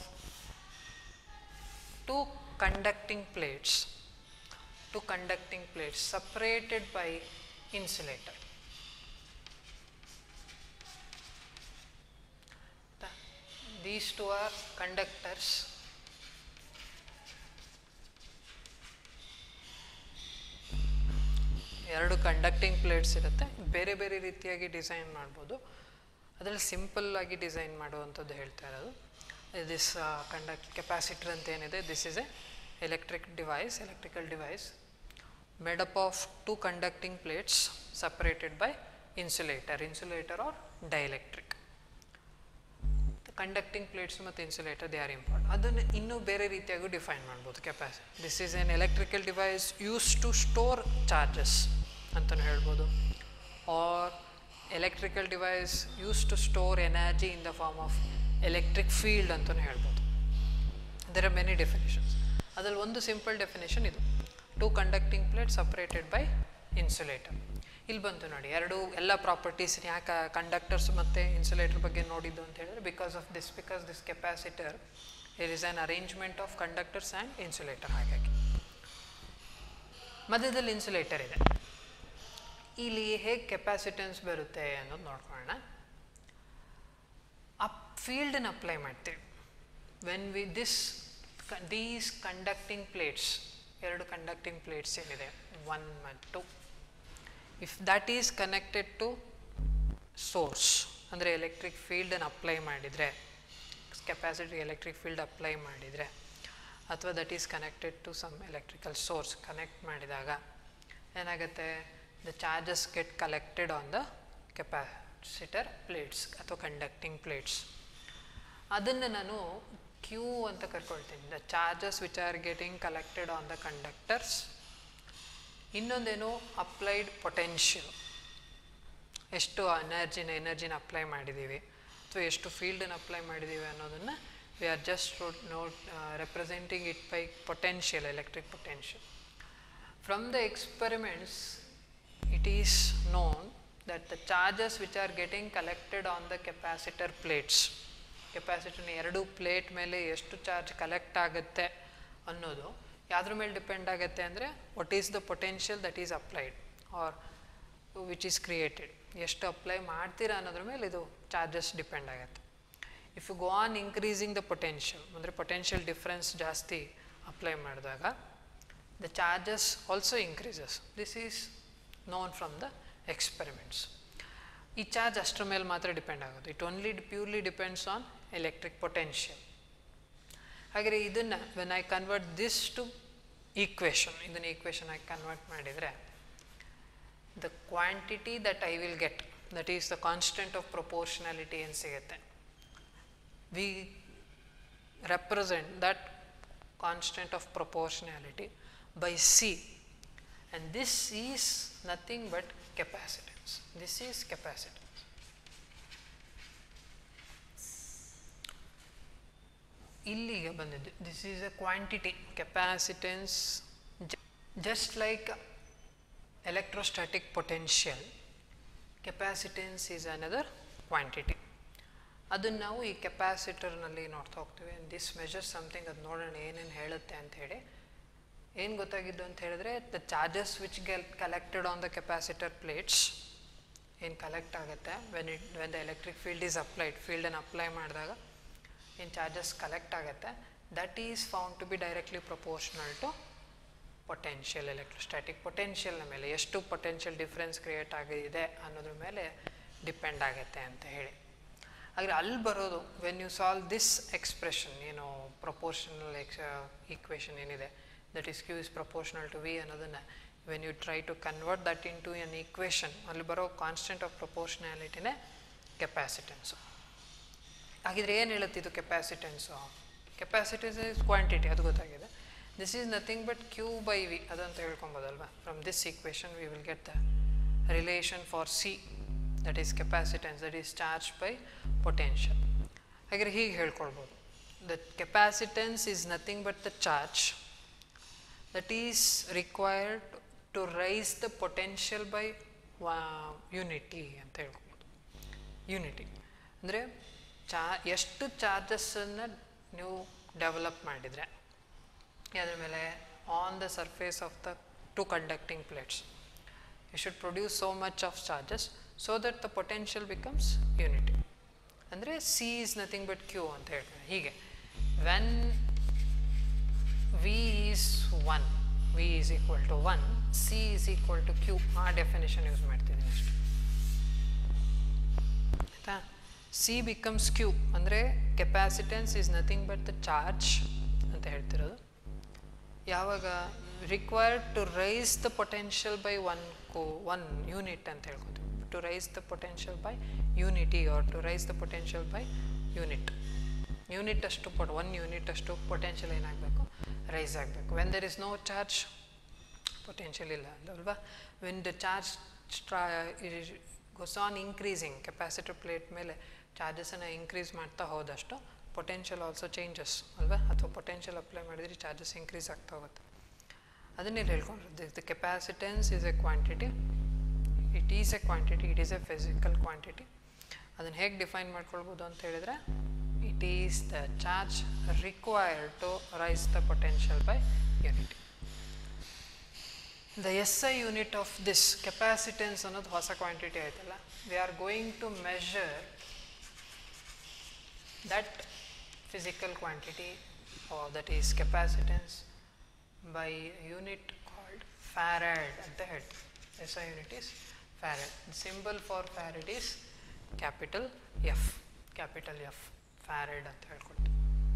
two conducting plates two conducting plates separated by insulator these two are conductors ಎರಡು ಕಂಡಕ್ಟಿಂಗ್ ಪ್ಲೇಟ್ಸ್ ಇರುತ್ತೆ ಬೇರೆ ಬೇರೆ ರೀತಿಯಾಗಿ ಡಿಸೈನ್ ಮಾಡ್ಬೋದು ಅದರಲ್ಲಿ ಸಿಂಪಲ್ ಆಗಿ ಡಿಸೈನ್ ಮಾಡುವಂಥದ್ದು ಹೇಳ್ತಾ ಇರೋದು ದಿಸ್ ಕಂಡಕ್ಟ್ ಕೆಪಾಸಿಟರ್ ಅಂತ ಏನಿದೆ this is a electric device electrical device made up of two conducting plates separated by insulator insulator or dielectric conducting plates ಮತ್ತು ಇನ್ಸುಲೇಟರ್ ದೇ ಆರ್ ಇಂಪಾರ್ಟೆಂಟ್ ಅದನ್ನು ಇನ್ನೂ ಬೇರೆ ರೀತಿಯಾಗೂ ಡಿಫೈನ್ ಮಾಡ್ಬೋದು capacity this is an electrical device use to store charges ಅಂತಲೂ ಹೇಳ್ಬೋದು or electrical device use to store energy in the form of electric field ಅಂತಲೂ ಹೇಳ್ಬೋದು ದೆರ್ ಆರ್ ಮೆನಿ ಡೆಫಿನೇಷನ್ಸ್ ಅದರಲ್ಲಿ ಒಂದು ಸಿಂಪಲ್ ಡೆಫಿನೇಷನ್ ಇದು two conducting plate separated by insulator ಇಲ್ಲಿ ಬಂತು ನೋಡಿ ಎರಡು ಎಲ್ಲ ಪ್ರಾಪರ್ಟೀಸ್ ಯಾಕೆ ಕಂಡಕ್ಟರ್ಸ್ ಮತ್ತು ಇನ್ಸುಲೇಟರ್ ಬಗ್ಗೆ ನೋಡಿದ್ದು ಅಂತ ಹೇಳಿದ್ರೆ because of this because this capacitor it is an arrangement of conductors and insulator ಹಾಗಾಗಿ ಮಧ್ಯದಲ್ಲಿ ಇನ್ಸುಲೇಟರ್ ಇದೆ ಇಲ್ಲಿ ಹೇಗೆ ಕೆಪಾಸಿಟೆನ್ಸ್ ಬರುತ್ತೆ ಅನ್ನೋದು ನೋಡ್ಕೊಳ್ಳೋಣ ಆ ಫೀಲ್ಡನ್ನ ಅಪ್ಲೈ ಮಾಡ್ತೀವಿ when we this these conducting plates ಎರಡು ಕಂಡಕ್ಟಿಂಗ್ ಪ್ಲೇಟ್ಸ್ ಏನಿದೆ ಒನ್ ಮತ್ತು two if that is connected to source ಅಂದರೆ ಎಲೆಕ್ಟ್ರಿಕ್ ಫೀಲ್ಡನ್ನು ಅಪ್ಲೈ ಮಾಡಿದರೆ ಕೆಪಾಸಿಟಿ ಎಲೆಕ್ಟ್ರಿಕ್ ಫೀಲ್ಡ್ ಅಪ್ಲೈ ಮಾಡಿದರೆ ಅಥವಾ that is connected to some electrical source connect ಮಾಡಿದಾಗ ಏನಾಗುತ್ತೆ the charges get collected on the capacitor plates ಅಥವಾ ಕಂಡಕ್ಟಿಂಗ್ ಪ್ಲೇಟ್ಸ್ ಅದನ್ನು ನಾನು ಕ್ಯೂ ಅಂತ ಕರ್ಕೊಳ್ತೀನಿ the charges which are getting collected on the conductors ಇನ್ನೊಂದೇನು ಅಪ್ಲೈಡ್ ಪೊಟೆನ್ಷಿಯಲ್ ಎಷ್ಟು ಎನರ್ಜಿನ ಎನರ್ಜಿನ ಅಪ್ಲೈ ಮಾಡಿದ್ದೀವಿ ಅಥವಾ ಎಷ್ಟು ಫೀಲ್ಡನ್ನು ಅಪ್ಲೈ ಮಾಡಿದ್ದೀವಿ ಅನ್ನೋದನ್ನು we are just note representing it by potential electric potential from the experiments it is known that the charges which are getting collected on the capacitor plates ಕೆಪಾಸಿಟರ್ನ ಎರಡು ಪ್ಲೇಟ್ ಮೇಲೆ ಎಷ್ಟು ಚಾರ್ಜ್ ಕಲೆಕ್ಟ್ ಆಗುತ್ತೆ ಅನ್ನೋದು ಯಾವುದ್ರ ಮೇಲೆ ಡಿಪೆಂಡ್ ಆಗುತ್ತೆ ಅಂದರೆ what is the potential that is applied or which is created ಎಷ್ಟು ಅಪ್ಲೈ ಮಾಡ್ತೀರಾ ಅನ್ನೋದ್ರ ಮೇಲೆ ಇದು ಚಾರ್ಜಸ್ ಡಿಪೆಂಡ್ ಆಗುತ್ತೆ if you go on increasing the potential ಅಂದರೆ ಪೊಟೆನ್ಷಿಯಲ್ ಡಿಫ್ರೆನ್ಸ್ ಜಾಸ್ತಿ ಅಪ್ಲೈ ಮಾಡಿದಾಗ the charges also increases this is known from the experiments ಈ ಚಾರ್ಜ್ ಅಷ್ಟರ ಮೇಲೆ ಮಾತ್ರ ಡಿಪೆಂಡ್ ಆಗೋದು it only purely depends on electric potential ಹಾಗೆ ಇದನ್ನು when I convert this to equation ಇದನ್ನು ಈಕ್ವೇಷನ್ ಆಗಿ ಕನ್ವರ್ಟ್ ಮಾಡಿದರೆ the quantity that I will get that is the constant of proportionality ಏನು ಸಿಗುತ್ತೆ we represent that constant of proportionality by C and this is nothing but capacitance. This is capacitance. ಇಲ್ಲಿಗೆ ಬಂದಿದ್ದು this is a quantity capacitance just like electrostatic potential capacitance is another quantity ಅದನ್ನು ನಾವು ಈ ಕೆಪಾಸಿಟರ್ನಲ್ಲಿ ನೋಡ್ತಾ ಹೋಗ್ತೀವಿ ದಿಸ್ ಮೆಜರ್ ಸಮಥಿಂಗ್ ಅದು ನೋಡೋಣ ಏನೇನು ಹೇಳುತ್ತೆ ಅಂತ ಹೇಳಿ ಏನು ಗೊತ್ತಾಗಿದ್ದು ಅಂತ ಹೇಳಿದ್ರೆ the charges which get collected on the capacitor plates ಏನು ಕಲೆಕ್ಟ್ ಆಗುತ್ತೆ when it when the electric field is applied ಫೀಲ್ಡನ್ನು ಅಪ್ಲೈ ಮಾಡಿದಾಗ ಏನು ಚಾರ್ಜಸ್ ಕಲೆಕ್ಟ್ ಆಗುತ್ತೆ that is found to be directly proportional to potential electrostatic ಪೊಟೆನ್ಷಿಯಲ್ನ ಮೇಲೆ ಎಷ್ಟು ಪೊಟೆನ್ಷಿಯಲ್ ಡಿಫ್ರೆನ್ಸ್ ಕ್ರಿಯೇಟ್ ಆಗಿದೆ ಅನ್ನೋದ್ರ ಮೇಲೆ ಡಿಪೆಂಡ್ ಆಗುತ್ತೆ ಅಂತ ಹೇಳಿ ಆದರೆ ಅಲ್ಲಿ ಬರೋದು when you solve this expression ಏನು ಪ್ರಪೋರ್ಷನಲ್ ಎಕ್ಸ್ ಈಕ್ವೇಷನ್ ಏನಿದೆ that is Q is proportional to V ಅನ್ನೋದನ್ನು when you try to convert that into an equation ಅಲ್ಲಿ ಬರೋ ಕಾನ್ಸ್ಟೆಂಟ್ ಆಫ್ ಪ್ರಪೋರ್ಷನಾಲಿಟಿನೇ ಕೆಪಾಸಿಟೆನ್ಸು ಹಾಗಿದ್ರೆ ಏನು ಹೇಳುತ್ತಿದ್ದು ಕೆಪಾಸಿಟೆನ್ಸು ಕೆಪಾಸಿಟೆನ್ಸ್ ಇಸ್ ಕ್ವಾಂಟಿಟಿ ಅದು ಗೊತ್ತಾಗಿದೆ this is nothing but Q by V ಅದಂತ ಹೇಳ್ಕೊಬೋದಲ್ವಾ from this equation we will get the relation for C that is capacitance that is charge by potential ಹಾಗೆ ಹೀಗೆ ಹೇಳ್ಕೊಳ್ಬೋದು the capacitance is nothing but the charge that is required to rise the potential by unity ಅಂತ ಹೇಳ್ಕೊಬೋದು ಯೂನಿಟಿ ಅಂದರೆ ಚಾ ಎಷ್ಟು ಚಾರ್ಜಸ್ಸನ್ನು ನೀವು ಡೆವಲಪ್ ಮಾಡಿದರೆ ಅದ್ರ ಮೇಲೆ on the surface of the two conducting plates you should produce so much of charges so that the potential becomes unity ಅಂದರೆ C is nothing but Q ಅಂತ ಹೇಳ್ತಾರೆ ಹೀಗೆ when V is one V is equal to one C is equal to Q ಆ ಡೆಫಿನೇಷನ್ ಯೂಸ್ ಮಾಡ್ತಿದ್ದೀನಿ ಅಷ್ಟೆ ಆಯಿತಾ ಸಿ ಬಿಕಮ್ಸ್ ಕ್ಯೂ ಅಂದರೆ capacitance is nothing but the charge ಅಂತ ಹೇಳ್ತಿರೋದು ಯಾವಾಗ required to rise the potential by one ಕೋ ಒನ್ ಯೂನಿಟ್ ಅಂತ ಹೇಳ್ಕೊತೀವಿ to rise the potential by unity or to rise the potential by unit unit ಅಷ್ಟು ಪೊಟ್ ಒನ್ ಯೂನಿಟ್ ಅಷ್ಟು ಪೊಟೆನ್ಷಿಯಲ್ ಏನಾಗಬೇಕು ರೈಸ್ ಆಗಬೇಕು when there is no charge potential ಇಲ್ಲ ಅಲ್ವಾ ವೆನ್ ದ ಚಾರ್ಜ್ ಸ್ಟ್ರಾ ಗೊಸ್ ಆನ್ ಇನ್ಕ್ರೀಸಿಂಗ್ ಕೆಪಾಸಿಟರ್ ಪ್ಲೇಟ್ ಮೇಲೆ ಚಾರ್ಜಸನ್ನು ಇನ್ಕ್ರೀಸ್ ಮಾಡ್ತಾ ಹೋದಷ್ಟು ಪೊಟೆನ್ಷಿಯಲ್ ಆಲ್ಸೋ ಚೇಂಜಸ್ ಅಲ್ವಾ ಅಥವಾ ಪೊಟೆನ್ಷಿಯಲ್ ಅಪ್ಲೈ ಮಾಡಿದರೆ ಚಾರ್ಜಸ್ ಇನ್ಕ್ರೀಸ್ ಆಗ್ತಾ ಹೋಗುತ್ತೆ ಅದನ್ನೆಲ್ಲ ಹೇಳ್ಕೊಂಡ್ರೆ the capacitance is a quantity it is a quantity it is a physical quantity ಅದನ್ನು ಹೇಗೆ ಡಿಫೈನ್ ಮಾಡ್ಕೊಳ್ಬೋದು ಅಂತ ಹೇಳಿದರೆ it is the charge required to rise the potential by unity the S I unit of this capacitance ಅನ್ನೋದು ಹೊಸ ಕ್ವಾಂಟಿಟಿ ಆಯ್ತಲ್ಲ we are going to measure that physical quantity that is capacitance by unit called farad ಅಂತ ಹೇಳ್ತೀವಿ S I unit is farad symbol for farad is capital F capital F farad ಅಂತ ಹೇಳ್ಕೊಡ್ತೀವಿ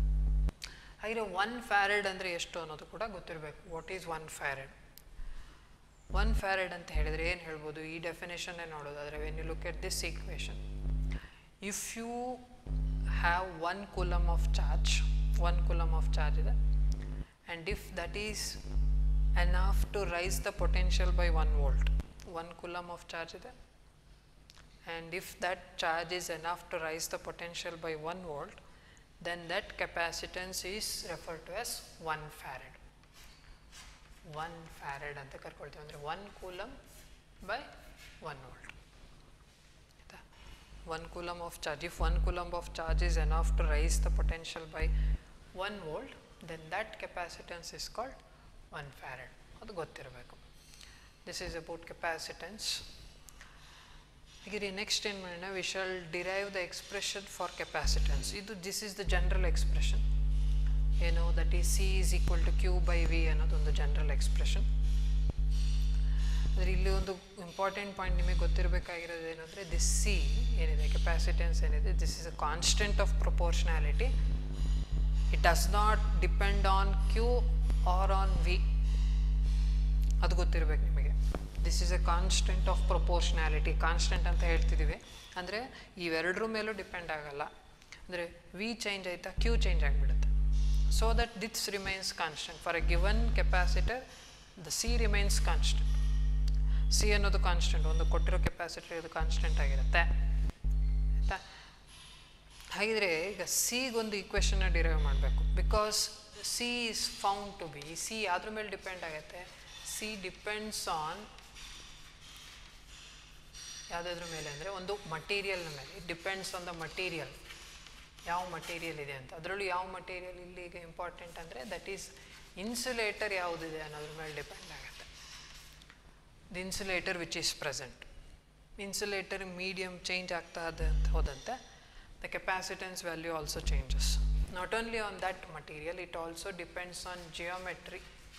ಹಾಗೆ ಒನ್ ಫ್ಯಾರಡ್ ಅಂದರೆ ಎಷ್ಟು ಅನ್ನೋದು ಕೂಡ ಗೊತ್ತಿರಬೇಕು what is one farad one farad ಅಂತ ಹೇಳಿದರೆ ಏನು ಹೇಳ್ಬೋದು ಈ ಡೆಫಿನೇಷನ್ನೇ ನೋಡೋದಾದರೆ when you look at this equation if you have one coulomb of charge one coulomb of charge ಇದೆ and if that is enough to rise the potential by one volt one coulomb of charge ಇದೆ and if that charge is enough to rise the potential by 1 volt then that capacitance is referred to as 1 farad 1 farad ಅಂತ ಕರ್ಕೊಳ್ತೀವಿ ಅಂದರೆ 1 ಕೂಲಮ್ ಬೈ 1 ವೋಲ್ಟ್ ಆಯಿತಾ 1 coulomb of charge if 1 coulomb of charge is enough to rise the potential by 1 volt then that capacitance is called 1 farad ಅದು ಗೊತ್ತಿರಬೇಕು this is about capacitance ಹಾಗೆ ನೆಕ್ಸ್ಟ್ ಏನು ಮಾಡೋಣ we shall derive the expression for capacitance ಇದು this is the general expression ಏನು that is C is equal to Q by V ಅನ್ನೋದೊಂದು ಜನರಲ್ ಎಕ್ಸ್ಪ್ರೆಷನ್ ಅಂದರೆ ಇಲ್ಲಿ ಒಂದು ಇಂಪಾರ್ಟೆಂಟ್ ಪಾಯಿಂಟ್ ನಿಮಗೆ ಗೊತ್ತಿರಬೇಕಾಗಿರೋದು ಏನಂದರೆ ದಿಸ್ ಸಿ ಏನಿದೆ ಕೆಪಾಸಿಟೆನ್ಸ್ ಏನಿದೆ this is a constant of proportionality it does not depend on Q or on V ಅದು ಗೊತ್ತಿರಬೇಕು ನಿಮಗೆ this is a constant of proportionality constant ಅಂತ ಹೇಳ್ತಿದ್ದೀವಿ ಅಂದರೆ ಇವೆರಡರ ಮೇಲೂ ಡಿಪೆಂಡ್ ಆಗಲ್ಲ ಅಂದರೆ ವಿ ಚೇಂಜ್ ಆಯಿತಾ ಕ್ಯೂ ಚೇಂಜ್ ಆಗಿಬಿಡುತ್ತೆ so that this remains constant for a given capacitor the C remains constant C ಅನ್ನೋದು ಕಾನ್ಸ್ಟೆಂಟ್ ಒಂದು ಕೊಟ್ಟಿರೋ ಕೆಪಾಸಿಟರ್ ಇದು ಕಾನ್ಸ್ಟೆಂಟ್ ಆಗಿರುತ್ತೆ ಆಯಿತಾ ಹಾಗಿದ್ರೆ ಈಗ ಸಿಗೊಂದು ಈಕ್ವೇಷನ್ನ ಡಿರೈವ್ ಮಾಡಬೇಕು because C is found to be C ಅದ್ರ ಮೇಲೆ ಡಿಪೆಂಡ್ ಆಗುತ್ತೆ ಸಿ ಡಿಪೆಂಡ್ಸ್ ಆನ್ ಯಾವುದಾದ್ರ ಮೇಲೆ ಅಂದರೆ ಒಂದು ಮಟೀರಿಯಲ್ನ ಮೇಲೆ it depends on the material ಯಾವ ಮಟೀರಿಯಲ್ ಇದೆ ಅಂತ ಅದರಲ್ಲೂ ಯಾವ ಮಟೀರಿಯಲ್ ಇಲ್ಲಿಗೆ ಇಂಪಾರ್ಟೆಂಟ್ ಅಂದರೆ ದಟ್ ಈಸ್ ಇನ್ಸುಲೇಟರ್ ಯಾವುದಿದೆ ಅನ್ನೋದ್ರ ಮೇಲೆ ಡಿಪೆಂಡ್ ಆಗುತ್ತೆ the insulator which is present insulator medium change ಆಗ್ತಾ ಅಂತ ಹೋದಂತೆ the capacitance value also changes not only on that material it also depends on geometry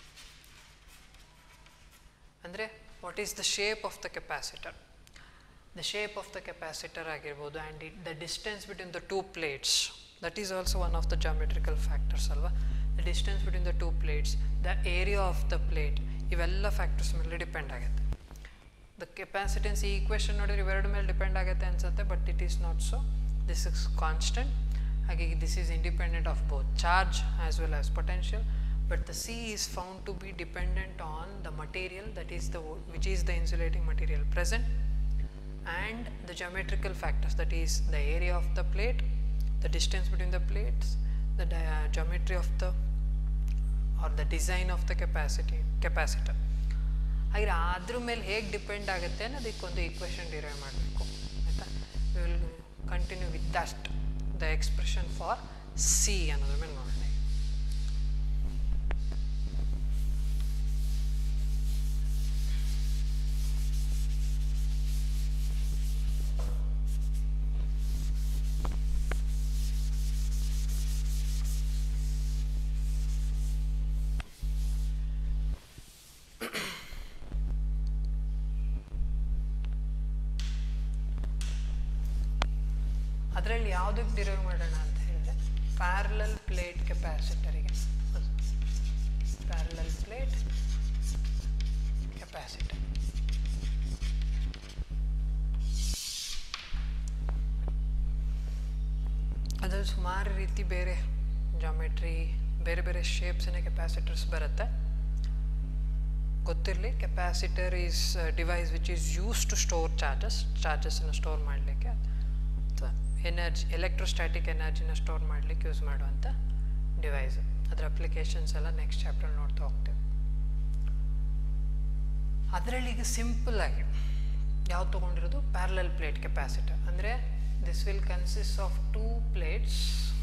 ಅಂದರೆ what is the shape of the capacitor the shape of the capacitor ಆಗಿರ್ಬೋದು and it the distance between the two plates that is also one of the geometrical factors ಅಲ್ವಾ the distance between the two plates the area of the plate ಇವೆಲ್ಲ ಫ್ಯಾಕ್ಟರ್ಸ್ ಮೇಲೆ ಡಿಪೆಂಡ್ ಆಗುತ್ತೆ ದ ಕೆಪಾಸಿಟೆನ್ಸ್ ಈ ಈಕ್ವೇಷನ್ ನೋಡಿದ್ರೆ ಇವೆರಡು ಮೇಲೆ ಡಿಪೆಂಡ್ ಆಗುತ್ತೆ ಅನ್ಸುತ್ತೆ but it is not so this is constant ಹಾಗೆ this is independent of both charge as well as potential but the C is found to be dependent on the material that is the which is the insulating material present and the geometrical factors that is the area of the plate the distance between the plates the dia- geometry of the or the design of the capacity capacitor ಹಾಗೆ ಅದ್ರ ಮೇಲೆ ಹೇಗೆ ಡಿಪೆಂಡ್ ಆಗುತ್ತೆ ಅನ್ನೋದಕ್ಕೊಂದು ಈಕ್ವೇಷನ್ ಡಿರೈವ್ ಮಾಡಬೇಕು ಆಯಿತಾ will continue with just the expression for C ಅನ್ನೋದ್ರ ಮೇಲೆ ನೋಡೋಣ ಅದರಲ್ಲಿ ಯಾವುದಕ್ಕೆ ಡಿರೈವ್ ಮಾಡೋಣ ಅಂತ ಹೇಳಿದ್ರೆ ಪ್ಯಾರಲಲ್ ಪ್ಲೇಟ್ ಕೆಪಾಸಿಟರಿಗೆ ಪ್ಯಾರಲಲ್ ಪ್ಲೇಟ್ ಕೆಪಾಸಿಟರ್ ಅದ್ರಲ್ಲಿ ಸುಮಾರು ರೀತಿ ಬೇರೆ ಜಾಮೆಟ್ರಿ ಬೇರೆ ಬೇರೆ ಶೇಪ್ಸಿನ ಕೆಪಾಸಿಟರ್ಸ್ ಬರುತ್ತೆ ಗೊತ್ತಿರಲಿ capacitor is device which is use to store charges ಚಾರ್ಜಸ್ನ ಸ್ಟೋರ್ ಮಾಡಲಿಕ್ಕೆ ಅಥವಾ ಎನರ್ಜಿ ಎಲೆಕ್ಟ್ರೋಸ್ಟ್ಯಾಟಿಕ್ ಎನರ್ಜಿನ ಸ್ಟೋರ್ ಮಾಡಲಿಕ್ಕೆ ಯೂಸ್ ಮಾಡುವಂಥ ಡಿವೈಸ್ ಅದರ ಅಪ್ಲಿಕೇಶನ್ಸ್ ಎಲ್ಲ ನೆಕ್ಸ್ಟ್ ಚಾಪ್ಟರ್ ನೋಡ್ತಾ ಹೋಗ್ತೇವೆ ಅದರಲ್ಲಿ ಈಗ ಸಿಂಪಲ್ ಆಗಿ ಯಾವ್ದು ತೊಗೊಂಡಿರೋದು ಪ್ಯಾರಲಲ್ ಪ್ಲೇಟ್ ಕೆಪಾಸಿಟರ್ ಅಂದರೆ this will consist of two plates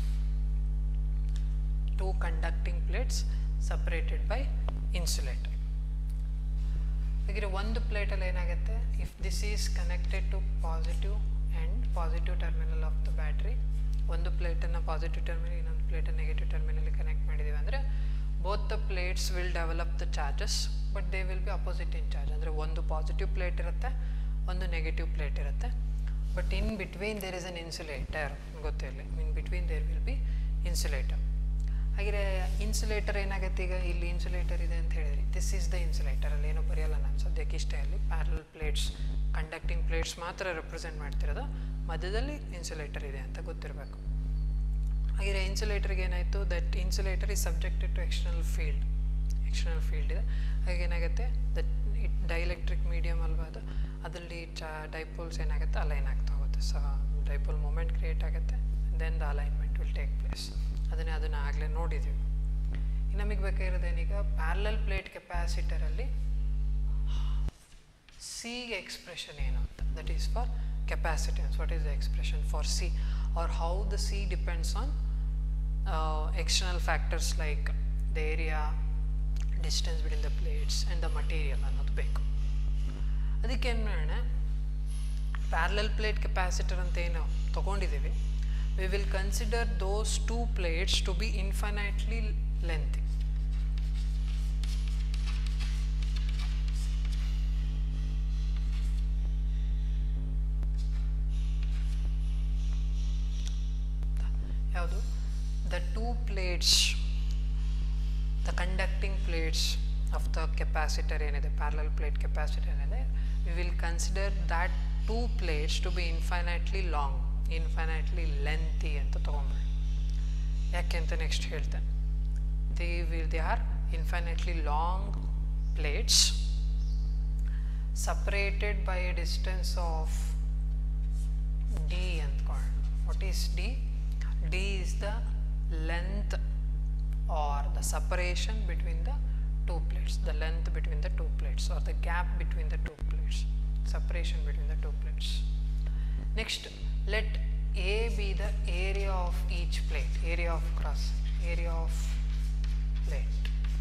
two conducting plates separated by insulator ಹಾಗಿದ್ರೆ ಒಂದು ಪ್ಲೇಟಲ್ಲಿ ಏನಾಗುತ್ತೆ if this is connected to positive and positive terminal of the battery ಒಂದು ಪ್ಲೇಟನ್ನು ಪಾಸಿಟಿವ್ ಟರ್ಮಿನಲ್ ಇನ್ನೊಂದು ಪ್ಲೇಟನ್ನು ನೆಗೆಟಿವ್ ಟರ್ಮಿನಲ್ಲಿ ಕನೆಕ್ಟ್ ಮಾಡಿದ್ದೀವಿ ಅಂದರೆ both the plates will develop the charges but they will be opposite in charge ಅಂದರೆ ಒಂದು ಪಾಸಿಟಿವ್ ಪ್ಲೇಟ್ ಇರುತ್ತೆ ಒಂದು ನೆಗೆಟಿವ್ ಪ್ಲೇಟ್ ಇರುತ್ತೆ but in between there is an insulator ಗೊತ್ತಿಲ್ಲ in between there will be insulator ಹಾಗೆ ಇನ್ಸುಲೇಟರ್ ಏನಾಗುತ್ತೆ ಈಗ ಇಲ್ಲಿ ಇನ್ಸುಲೇಟರ್ ಇದೆ ಅಂತ ಹೇಳಿದ್ರಿ ದಿಸ್ ಈಸ್ ದ ಇನ್ಸುಲೇಟರ್ ಅಲ್ಲಿ ಏನೂ ಬರೆಯಲ್ಲ ನಾನು ಸದ್ಯಕ್ಕೆ ಇಷ್ಟೇ ಅಲ್ಲಿ ಪ್ಯಾರಲ್ ಪ್ಲೇಟ್ಸ್ ಕಂಡಕ್ಟಿಂಗ್ ಪ್ಲೇಟ್ಸ್ ಮಾತ್ರ ರೆಪ್ರೆಸೆಂಟ್ ಮಾಡ್ತಿರೋದು ಮಧ್ಯದಲ್ಲಿ ಇನ್ಸುಲೇಟರ್ ಇದೆ ಅಂತ ಗೊತ್ತಿರಬೇಕು ಹಾಗೆ ಇನ್ಸುಲೇಟರ್ಗೆ ಏನಾಯಿತು that insulator is subjected to external field external field ಇದೆ ಹಾಗೆ ಏನಾಗುತ್ತೆ ದಟ್ ಇಟ್ ಡೈಎಲೆಕ್ಟ್ರಿಕ್ ಮೀಡಿಯಮ್ ಅಲ್ವಾ ಅದು ಅದರಲ್ಲಿ ಚಾ ಡೈಪೋಲ್ಸ್ ಏನಾಗುತ್ತೆ ಅಲೈನ್ ಆಗ್ತಾ ಹೋಗುತ್ತೆ ಸೊ ಡೈಪೋಲ್ ಮೂಮೆಂಟ್ ಕ್ರಿಯೇಟ್ ಆಗುತ್ತೆ then the alignment will take place ಅದನ್ನೇ ಅದನ್ನು ಆಗಲೇ ನೋಡಿದ್ದೀವಿ ನಮಗೆ ಬೇಕಾಗಿರೋದೇನೀಗ ಪ್ಯಾರಲಲ್ ಪ್ಲೇಟ್ ಕೆಪಾಸಿಟರಲ್ಲಿ ಸಿ ಎಕ್ಸ್ಪ್ರೆಷನ್ ಏನು ಅಂತ that is for capacitance what is the expression for C or how the C depends on external factors like the area distance between the plates and the material ಅನ್ನೋದು ಬೇಕು ಅದಕ್ಕೆ ಏನು ಮಾಡೋಣ ಪ್ಯಾರಲಲ್ ಪ್ಲೇಟ್ ಕೆಪಾಸಿಟರ್ ಅಂತ ಏನು ತೊಗೊಂಡಿದ್ದೀವಿ we will consider those two plates to be infinitely lengthy. ಯಾವುದು the two plates the conducting plates of the capacitor ಏನಿದೆ ಪ್ಯಾರಲಲ್ ಪ್ಲೇಟ್ ಕೆಪಾಸಿಟರ್ ಏನಿದೆ we will consider that two plates to be infinitely long infinitely lengthy ಅಂತ ತೊಗೊಂಬೇಡಿ ಯಾಕೆ ಅಂತ ನೆಕ್ಸ್ಟ್ ಹೇಳ್ತೇನೆ they will they are infinitely long plates separated by a distance of D ಅಂದ್ಕೊಂಡು what is D D is the length or the separation between the two plates the length between the two plates or the gap between the two plates separation between the two plates next let a be the area of each plate area of cross area of plate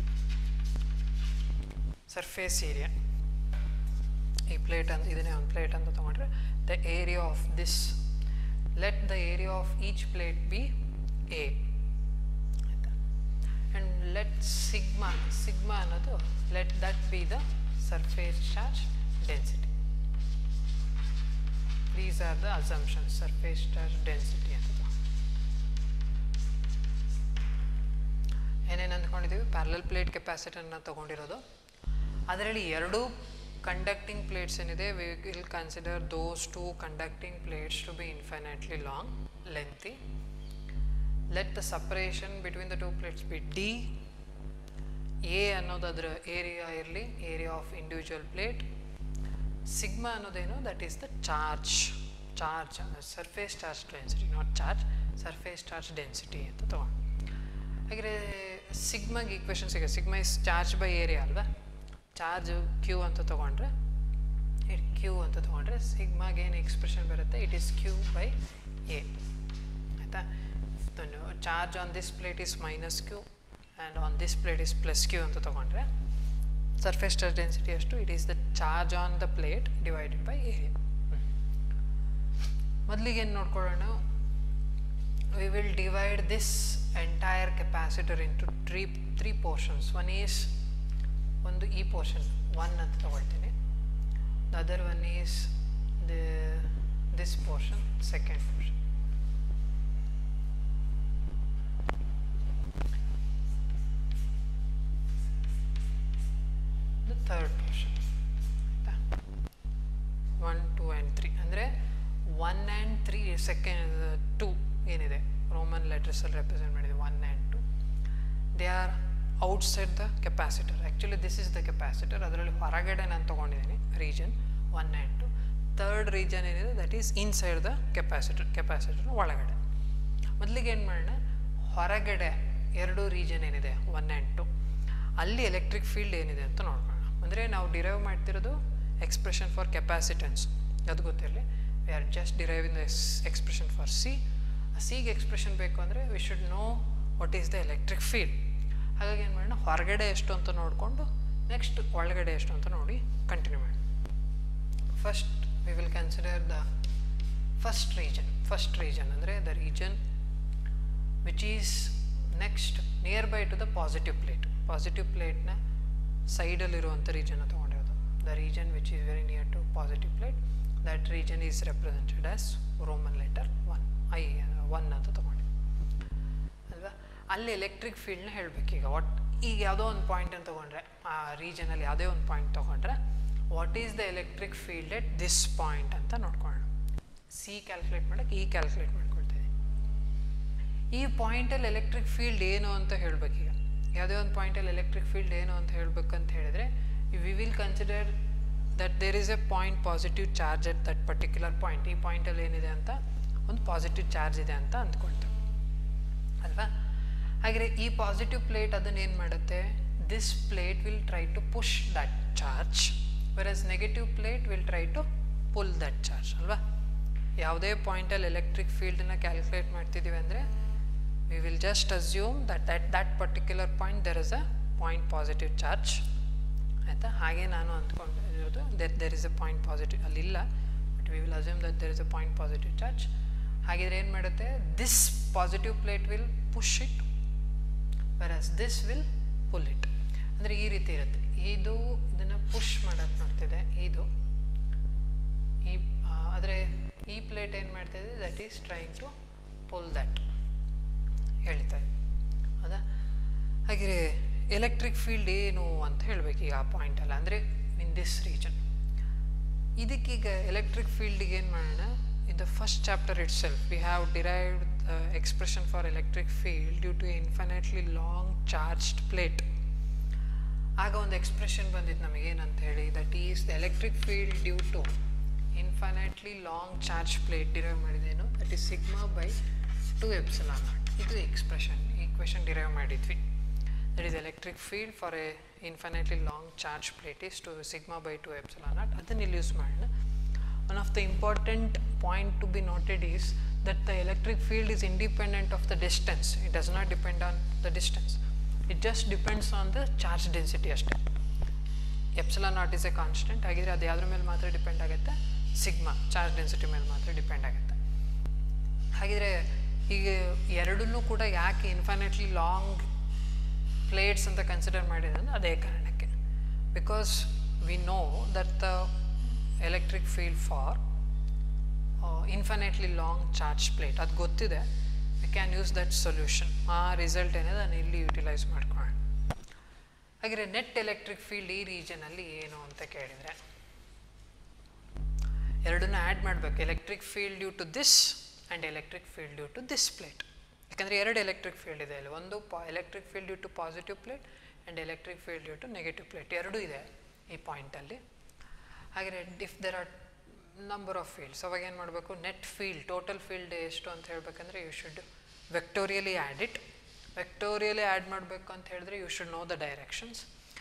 surface area ಈ ಪ್ಲೇಟ್ ಅಂತ ಇದನ್ನೇ ಒಂದು ಪ್ಲೇಟ್ ಅಂತ ತೊಗೊಂಡ್ರೆ the area of this let the area of each plate be A and let sigma sigma ಅನ್ನೋದು let that be the surface charge density these are the assumptions surface charge density ಅಂತ ಏನೇನು ಅಂದ್ಕೊಂಡಿದ್ದೀವಿ ಪ್ಯಾರಲಲ್ ಪ್ಲೇಟ್ ಕೆಪಾಸಿಟರ್ನ ತೊಗೊಂಡಿರೋದು ಅದರಲ್ಲಿ ಎರಡು ಕಂಡಕ್ಟಿಂಗ್ ಪ್ಲೇಟ್ಸ್ ಏನಿದೆ we will consider those two conducting plates to be infinitely long lengthy let the separation between the two plates be D A ಅನ್ನೋದು ಅದರ ಏರಿಯಾ ಇರಲಿ area of individual plate sigma ಅನ್ನೋದೇನು that is the charge charge surface charge density not charge surface charge density ಅಂತ ತೊಗೊಂಡು ಹಾಗೆ ಸಿಗ್ಮಾಗೆ ಈಕ್ವೇಷನ್ ಸಿಗುತ್ತೆ sigma is charge by area ಅಲ್ವಾ ಚಾರ್ಜ್ ಕ್ಯೂ ಅಂತ ತೊಗೊಂಡ್ರೆ ಇಟ್ ಕ್ಯೂ ಅಂತ ತೊಗೊಂಡ್ರೆ ಸಿಗ್ಮಾಗೆ ಏನು ಎಕ್ಸ್ಪ್ರೆಷನ್ ಬರುತ್ತೆ it is Q by A ಆಯಿತಾ charge on this plate is minus Q and on this plate is plus Q ಅಂತ ತೊಗೊಂಡ್ರೆ ಸರ್ಫೇಸ್ ಟಚ್ ಡೆನ್ಸಿಟಿ ಎಷ್ಟು it is the charge on the plate divided by area ಮೊದಲಿಗೆ ಏನು ನೋಡ್ಕೊಳ್ಳೋಣ we will divide this entire capacitor into three three portions one is ಒಂದು ಈ ಪೋರ್ಷನ್ ಒನ್ ಅಂತ ತಗೊಳ್ತೀನಿ the other one is the this portion second portion the third portion ಆಯಿತಾ ಒನ್ ಟೂ ಆ್ಯಂಡ್ ತ್ರೀ ಅಂದರೆ one and three second two ಏನಿದೆ ರೋಮನ್ ಲೆಟರ್ಸಲ್ಲಿ ರೆಪ್ರೆಸೆಂಟ್ ಮಾಡಿದೆ one and two they are outside the capacitor actually this is the capacitor ಅದರಲ್ಲಿ ಹೊರಗಡೆ ನಾನು ತೊಗೊಂಡಿದ್ದೀನಿ region one and two third region ಏನಿದೆ that is inside the capacitor capacitor ಒಳಗಡೆ ಮೊದಲಿಗೆ ಏನು ಮಾಡೋಣ ಹೊರಗಡೆ ಎರಡು ರೀಜನ್ ಏನಿದೆ ಒನ್ ಆ್ಯಂಡ್ ಟು ಅಲ್ಲಿ ಎಲೆಕ್ಟ್ರಿಕ್ ಫೀಲ್ಡ್ ಏನಿದೆ ಅಂತ ನೋಡ್ಕೊಳ್ಳೋಣ ಅಂದರೆ ನಾವು ಡಿರೈವ್ ಮಾಡ್ತಿರೋದು ಎಕ್ಸ್ಪ್ರೆಷನ್ ಫಾರ್ ಕೆಪಾಸಿಟೆನ್ಸ್ ಅದು ಗೊತ್ತಿರಲಿ we are just deriving the expression for C ಸಿಗೆ ಎಕ್ಸ್ಪ್ರೆಷನ್ ಬೇಕು ಅಂದರೆ we should know what is the electric field ಹಾಗಾಗಿ ಏನು ಮಾಡೋಣ ಹೊರಗಡೆ ಎಷ್ಟು ಅಂತ ನೋಡಿಕೊಂಡು ನೆಕ್ಸ್ಟ್ ಒಳಗಡೆ ಎಷ್ಟು ಅಂತ ನೋಡಿ ಕಂಟಿನ್ಯೂ ಮಾಡಿ first we will consider the first region first region ಅಂದರೆ the region which is next near by to the positive plate positive ಪ್ಲೇಟ್ನ ಸೈಡಲ್ಲಿರುವಂಥ ರೀಜನ್ ತೊಗೊಂಡಿರೋದು the region which is very near to positive plate that region is represented as Roman letter one I one ಅಂತ ತೊಗೊಂಡು ಅಲ್ವಾ ಅಲ್ಲಿ ಎಲೆಕ್ಟ್ರಿಕ್ ಫೀಲ್ಡ್ನ ಹೇಳಬೇಕು ಈಗ ವಾಟ್ ಈಗ ಯಾವುದೋ ಒಂದು ಪಾಯಿಂಟ್ ಅಂತ ತೊಗೊಂಡ್ರೆ ಆ ರೀಜನಲ್ಲಿ ಯಾವುದೇ ಒಂದು ಪಾಯಿಂಟ್ ತೊಗೊಂಡ್ರೆ what is the electric field at this point ಅಂತ ನೋಡ್ಕೊಳ್ಳೋಣ ಸಿ ಕ್ಯಾಲ್ಕುಲೇಟ್ ಮಾಡೋಕ್ಕೆ ಈ ಕ್ಯಾಲ್ಕುಲೇಟ್ ಮಾಡ್ಕೊಳ್ತೀವಿ ಈ ಪಾಯಿಂಟಲ್ಲಿ ಎಲೆಕ್ಟ್ರಿಕ್ ಫೀಲ್ಡ್ ಏನು ಅಂತ ಹೇಳಬೇಕೀಗ ಯಾವುದೇ ಒಂದು ಪಾಯಿಂಟಲ್ಲಿ ಎಲೆಕ್ಟ್ರಿಕ್ ಫೀಲ್ಡ್ ಏನು ಅಂತ ಹೇಳಬೇಕಂತ ಹೇಳಿದರೆ we will consider that there is a point positive charge at that particular point ಈ ಪಾಯಿಂಟಲ್ಲಿ ಏನಿದೆ ಅಂತ ಒಂದು ಪಾಸಿಟಿವ್ ಚಾರ್ಜ್ ಇದೆ ಅಂತ ಅಂದ್ಕೊಳ್ತೇವೆ ಅಲ್ವಾ ಹಾಗೆ ಈ ಪಾಸಿಟಿವ್ ಪ್ಲೇಟ್ ಅದನ್ನು ಏನು ಮಾಡುತ್ತೆ this plate will try to push that charge versus negative plate will try to pull that charge ಅಲ್ವಾ ಯಾವುದೇ ಪಾಯಿಂಟಲ್ಲಿ ಎಲೆಕ್ಟ್ರಿಕ್ ಫೀಲ್ಡನ್ನ ಕ್ಯಾಲ್ಕುಲೇಟ್ ಮಾಡ್ತಿದ್ದೀವಿ ಅಂದರೆ we will just assume that that that particular point there is a point positive charge ಆಯಿತಾ ಹಾಗೆ ನಾನು ಅಂದ್ಕೊಂಡಿರೋದು there there is a point positive ಅಲ್ಲಿಲ್ಲ but we will assume that there is a point positive charge ಹಾಗಿದ್ರೆ ಏನು ಮಾಡುತ್ತೆ this positive plate will push it versus this will pull it ಅಂದರೆ ಈ ರೀತಿ ಇರುತ್ತೆ ಇದು ಇದನ್ನು ಪುಷ್ ಮಾಡೋಕ್ಕೆ ನೋಡ್ತಿದೆ ಇದು ಈ ಆದರೆ ಈ ಪ್ಲೇಟ್ ಏನು ಮಾಡ್ತಾಯಿದೆ that is trying to pull that ಹೇಳ್ತಾ ಇದೆ ಹೌದಾ ಹಾಗೆ ಎಲೆಕ್ಟ್ರಿಕ್ ಫೀಲ್ಡ್ ಏನು ಅಂತ ಹೇಳಬೇಕು ಈಗ ಆ ಪಾಯಿಂಟಲ್ಲ ಅಂದರೆ ಇನ್ ದಿಸ್ ರೀಜನ್ ಇದಕ್ಕೀಗ ಎಲೆಕ್ಟ್ರಿಕ್ ಫೀಲ್ಡಿಗೆ ಏನು ಮಾಡೋಣ in the first chapter itself, we have derived the expression for electric field due to infinitely long charged plate. ಆಗ ಒಂದು ಎಕ್ಸ್ಪ್ರೆಷನ್ ಬಂದಿತ್ತು ನಮಗೇನಂತ ಹೇಳಿ that is the electric field due to infinitely long charge plate derive ಮಾಡಿದೇನು that is sigma by two epsilon naught ಇದು ಎಕ್ಸ್ಪ್ರೆಷನ್ ಈಕ್ವೇಷನ್ ಡಿರೈವ್ ಮಾಡಿದ್ವಿ that is electric field for a infinitely long charge plate is to sigma by two epsilon naught ಅದನ್ನು ಇಲ್ಲಿ ಯೂಸ್ ಮಾಡೋಣ one of the important point to be noted is that the electric field is independent of the distance it does not depend on the distance it just depends on the charge density ಅಷ್ಟೇ epsilon naught is a constant ಹಾಗಿದ್ರೆ ಅದು ಯಾವುದ್ರ ಮೇಲೆ ಮಾತ್ರ ಡಿಪೆಂಡ್ ಆಗುತ್ತೆ ಸಿಗ್ಮಾ ಚಾರ್ಜ್ ಡೆನ್ಸಿಟಿ ಮೇಲೆ ಮಾತ್ರ ಡಿಪೆಂಡ್ ಆಗುತ್ತೆ ಹಾಗಿದ್ರೆ ಈಗ ಎರಡನ್ನೂ ಕೂಡ ಯಾಕೆ ಇನ್ಫೈನೆಟ್ಲಿ ಲಾಂಗ್ ಪ್ಲೇಟ್ಸ್ ಅಂತ ಕನ್ಸಿಡರ್ ಮಾಡಿದ್ರೆ ಅದೇ ಕಾರಣಕ್ಕೆ because we know that the electric field for infinitely long charge plate ಅದು ಗೊತ್ತಿದೆ we can use that solution ಆ ರಿಸಲ್ಟ್ ಏನಿದೆ ಅದನ್ನು ಇಲ್ಲಿ ಯುಟಿಲೈಸ್ ಮಾಡ್ಕೊಳ್ಳೋಣ ಹಾಗೆ ನೆಟ್ ಎಲೆಕ್ಟ್ರಿಕ್ ಫೀಲ್ಡ್ ಈ ರೀಜನಲ್ಲಿ ಏನು ಅಂತ ಕೇಳಿದರೆ ಎರಡನ್ನ ಆ್ಯಡ್ ಮಾಡಬೇಕು electric field due to this and electric field due to this plate ಯಾಕಂದರೆ ಎರಡು ಎಲೆಕ್ಟ್ರಿಕ್ ಫೀಲ್ಡ್ ಇದೆ ಇಲ್ಲಿ ಒಂದು ಪಾ electric field due to positive plate and electric field due to negative plate ಎರಡೂ ಇದೆ ಈ ಪಾಯಿಂಟಲ್ಲಿ ಹಾಗೆ if there are number of fields ಅವಾಗ ಏನು ಮಾಡಬೇಕು ನೆಟ್ ಫೀಲ್ಡ್ ಟೋಟಲ್ ಫೀಲ್ಡ್ ಎಷ್ಟು ಅಂತ ಹೇಳಬೇಕಂದ್ರೆ you should vectorially add it vectorially add ಮಾಡಬೇಕು ಅಂತ ಹೇಳಿದ್ರೆ you should know the directions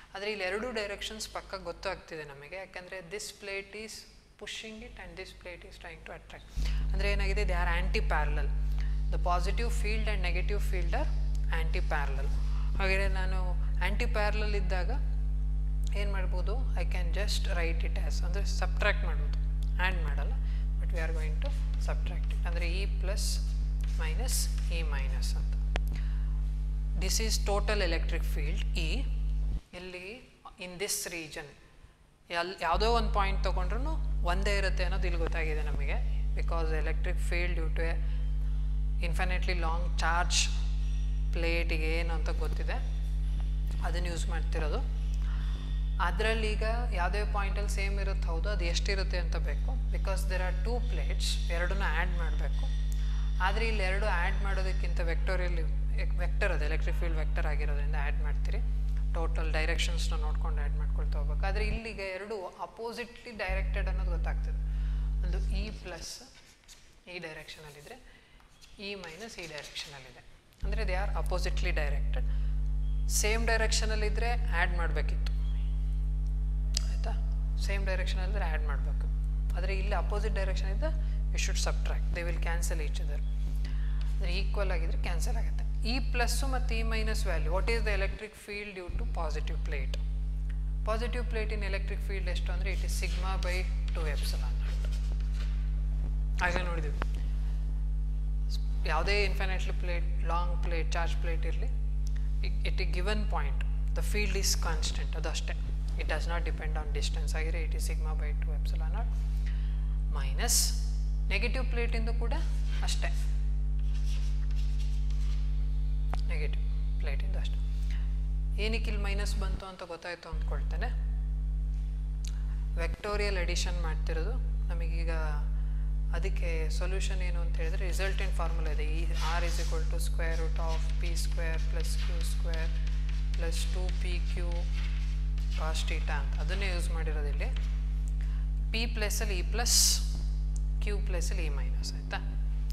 ಆದರೆ ಇಲ್ಲಿ ಎರಡು ಡೈರೆಕ್ಷನ್ಸ್ ಪಕ್ಕ ಗೊತ್ತಾಗ್ತಿದೆ ನಮಗೆ ಯಾಕಂದರೆ this plate is pushing it and this plate is trying to attract ಅಂದರೆ ಏನಾಗಿದೆ they are anti parallel the positive field and negative field are anti parallel ಹಾಗೆ ನಾನು ಆ್ಯಂಟಿ ಪ್ಯಾರಲಲ್ ಇದ್ದಾಗ ಏನು ಮಾಡ್ಬೋದು I can just write it as ಅಂದರೆ ಸಬ್ಟ್ರ್ಯಾಕ್ಟ್ ಮಾಡ್ಬೋದು ಆ್ಯಡ್ ಮಾಡಲ್ಲ but we are going to subtract it ಅಂದರೆ E plus minus E minus ಅಂತ this is total electric field E ಇಲ್ಲಿ ಇನ್ ದಿಸ್ ರೀಜನ್ ಎಲ್ ಯಾವುದೋ ಒಂದು ಪಾಯಿಂಟ್ ತೊಗೊಂಡ್ರೂ ಒಂದೇ ಇರುತ್ತೆ ಅನ್ನೋದು ಇಲ್ಲಿ ಗೊತ್ತಾಗಿದೆ ನಮಗೆ because electric field due to infinitely long charge ಪ್ಲೇಟಿಗೆ ಏನು ಅಂತ ಗೊತ್ತಿದೆ ಅದನ್ನು ಯೂಸ್ ಮಾಡ್ತಿರೋದು ಅದರಲ್ಲಿ ಈಗ ಯಾವುದೇ ಪಾಯಿಂಟಲ್ಲಿ ಸೇಮ್ ಇರುತ್ತೆ ಹೌದು ಅದು ಎಷ್ಟಿರುತ್ತೆ ಅಂತ ಬೇಕು because there are two plates ಎರಡನ್ನೂ ಆ್ಯಡ್ ಮಾಡಬೇಕು ಆದರೆ ಇಲ್ಲಿ ಎರಡು ಆ್ಯಡ್ ಮಾಡೋದಕ್ಕಿಂತ ವೆಕ್ಟೋರಿಯಲ್ಲಿ ವೆಕ್ಟರ್ ಅದು ಎಲೆಕ್ಟ್ರಿಕ್ ಫೀಲ್ಡ್ ವೆಕ್ಟರ್ ಆಗಿರೋದ್ರಿಂದ ಆ್ಯಡ್ ಮಾಡ್ತೀರಿ ಟೋಟಲ್ ಡೈರೆಕ್ಷನ್ಸ್ನ ನೋಡ್ಕೊಂಡು ಆ್ಯಡ್ ಮಾಡ್ಕೊಳ್ತಾ ಹೋಗ್ಬೇಕು ಆದರೆ ಇಲ್ಲಿಗೆ ಎರಡು ಅಪೋಸಿಟ್ಲಿ ಡೈರೆಕ್ಟೆಡ್ ಅನ್ನೋದು ಗೊತ್ತಾಗ್ತದೆ ಒಂದು ಇ ಪ್ಲಸ್ ಈ ಡೈರೆಕ್ಷನಲ್ಲಿದ್ದರೆ ಇ ಮೈನಸ್ ಈ ಡೈರೆಕ್ಷನಲ್ಲಿದೆ ಅಂದರೆ they are oppositely directed same ಡೈರೆಕ್ಷನಲ್ಲಿದ್ದರೆ ಆ್ಯಡ್ ಮಾಡಬೇಕಿತ್ತು ಆಯಿತಾ ಸೇಮ್ ಡೈರೆಕ್ಷನಲ್ಲಿದ್ದರೆ ಆ್ಯಡ್ ಮಾಡಬೇಕು ಆದರೆ ಇಲ್ಲಿ ಅಪೋಸಿಟ್ ಡೈರೆಕ್ಷನ್ ಇದ್ದ you should subtract they will cancel each other ಅಂದರೆ ಈಕ್ವಲ್ ಆಗಿದ್ರೆ ಕ್ಯಾನ್ಸಲ್ ಆಗುತ್ತೆ ಇ ಪ್ಲಸ್ಸು ಮತ್ತು E minus value what is the electric field due to positive plate positive plate in electric field ಎಷ್ಟು ಅಂದರೆ it is sigma by two epsilon ಆಗಲೇ ನೋಡಿದ್ವಿ ಯಾವುದೇ infinitely plate long plate charge plate ಇರಲಿ at a given point the field is constant ಅದು ಅಷ್ಟೇ it does not depend on distance ಆಗಿರೋ it is sigma by two epsilon naught minus negative ಪ್ಲೇಟಿಂದು ಕೂಡ ಅಷ್ಟೇ ನೆಗೆಟಿವ್ ಪ್ಲೇಟಿಂದು ಅಷ್ಟೇ ಏನಕ್ಕೆ ಇಲ್ಲಿ ಮೈನಸ್ ಬಂತು ಅಂತ ಗೊತ್ತಾಯಿತು ಅಂದ್ಕೊಳ್ತೇನೆ ವೆಕ್ಟೋರಿಯಲ್ ಎಡಿಷನ್ ಮಾಡ್ತಿರೋದು ನಮಗೀಗ ಅದಕ್ಕೆ ಸೊಲ್ಯೂಷನ್ ಏನು ಅಂತ ಹೇಳಿದ್ರೆ ರಿಸಲ್ಟೆಂಟ್ ಫಾರ್ಮುಲಾ ಇದೆ ಈ R is equal to square root of P square plus Q square plus two P Q cos theta ಅಂತ ಅದನ್ನೇ ಯೂಸ್ ಮಾಡಿರೋದು ಇಲ್ಲಿ ಪಿ ಪ್ಲಸ್ಸಲ್ಲಿ ಇ ಪ್ಲಸ್ ಕ್ಯೂ ಪ್ಲಸ್ಸಲ್ಲಿ ಇ ಮೈನಸ್ ಆಯಿತಾ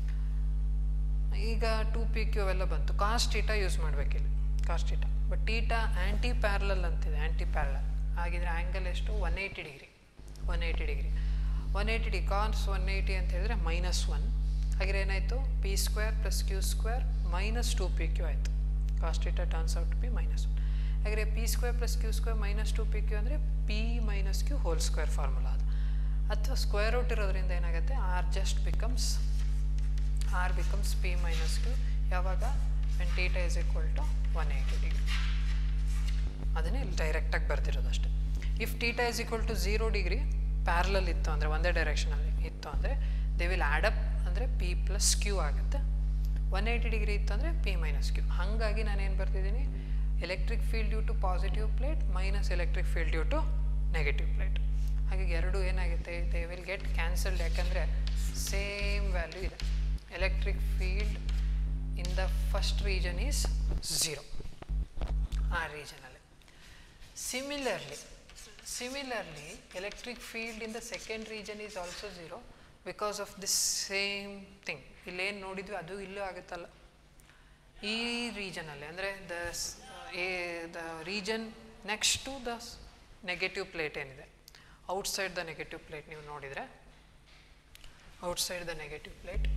ಈಗ ಟು ಪಿ ಕ್ಯೂ ಅವೆಲ್ಲ ಬಂತು ಕಾಸ್ ಟೀಟಾ ಯೂಸ್ ಮಾಡಬೇಕಿಲ್ಲಿ cos theta but theta anti parallel ಅಂತಿದೆ ಆ್ಯಂಟಿ ಪ್ಯಾರಲಲ್ ಹಾಗಿದ್ರೆ ಆ್ಯಂಗಲ್ ಎಷ್ಟು one eighty degree one eighty degree one eighty ಡಿ ಕಾಸ್ ಒನ್ ಏಯ್ಟಿ ಅಂತ ಹೇಳಿದ್ರೆ ಮೈನಸ್ ಒನ್ ಹಾಗಿದ್ರೆ ಏನಾಯಿತು P square plus Q square minus two P Q ಆಯಿತು cos theta turns out to be minus one ಹಾಗೆ P square plus Q square minus two P Q ಅಂದರೆ P minus Q whole square formula ಅದು ಅಥವಾ ಸ್ಕ್ವೇರ್ ರೂಟ್ ಇರೋದ್ರಿಂದ ಏನಾಗುತ್ತೆ R just becomes R becomes P minus Q ಯಾವಾಗ when theta is equal to one eighty degree ಅದನ್ನೇ ಇಲ್ಲಿ ಡೈರೆಕ್ಟಾಗಿ ಬರ್ದಿರೋದು ಅಷ್ಟೇ if theta is equal to zero degree parallel ಇತ್ತು ಅಂದರೆ ಒಂದೇ ಡೈರೆಕ್ಷನಲ್ಲಿ ಇತ್ತು ಅಂದರೆ ದೇ ವಿಲ್ ಆ್ಯಡಪ್ ಅಂದರೆ ಪಿ ಪ್ಲಸ್ ಕ್ಯೂ ಆಗುತ್ತೆ ಒನ್ ಏಯ್ಟಿ ಡಿಗ್ರಿ ಇತ್ತು ಅಂದರೆ ಪಿ ಮೈನಸ್ ಕ್ಯೂ ಹಾಗಾಗಿ ನಾನೇನು ಬರ್ತಿದ್ದೀನಿ electric field due to positive plate minus electric field due to negative plate ಹಾಗಾಗಿ ಎರಡು ಏನಾಗುತ್ತೆ ದೇ ವಿಲ್ ಗೆಟ್ ಕ್ಯಾನ್ಸಲ್ಡ್ ಯಾಕಂದರೆ ಸೇಮ್ ವ್ಯಾಲ್ಯೂ ಇದೆ electric field in the first region is zero ಆ ರೀಜನಲ್ಲಿ similarly similarly electric field in the second region is also zero because of this same thing ಇಲ್ಲೇನು ನೋಡಿದ್ವಿ ಅದು ಇಲ್ಲೂ ಆಗುತ್ತಲ್ಲ ಈ ರೀಜನಲ್ಲಿ ಅಂದರೆ the a the region next to the negative plate ಏನಿದೆ ಔಟ್ಸೈಡ್ ದ ನೆಗೆಟಿವ್ ಪ್ಲೇಟ್ ನೀವು ನೋಡಿದರೆ outside the negative plate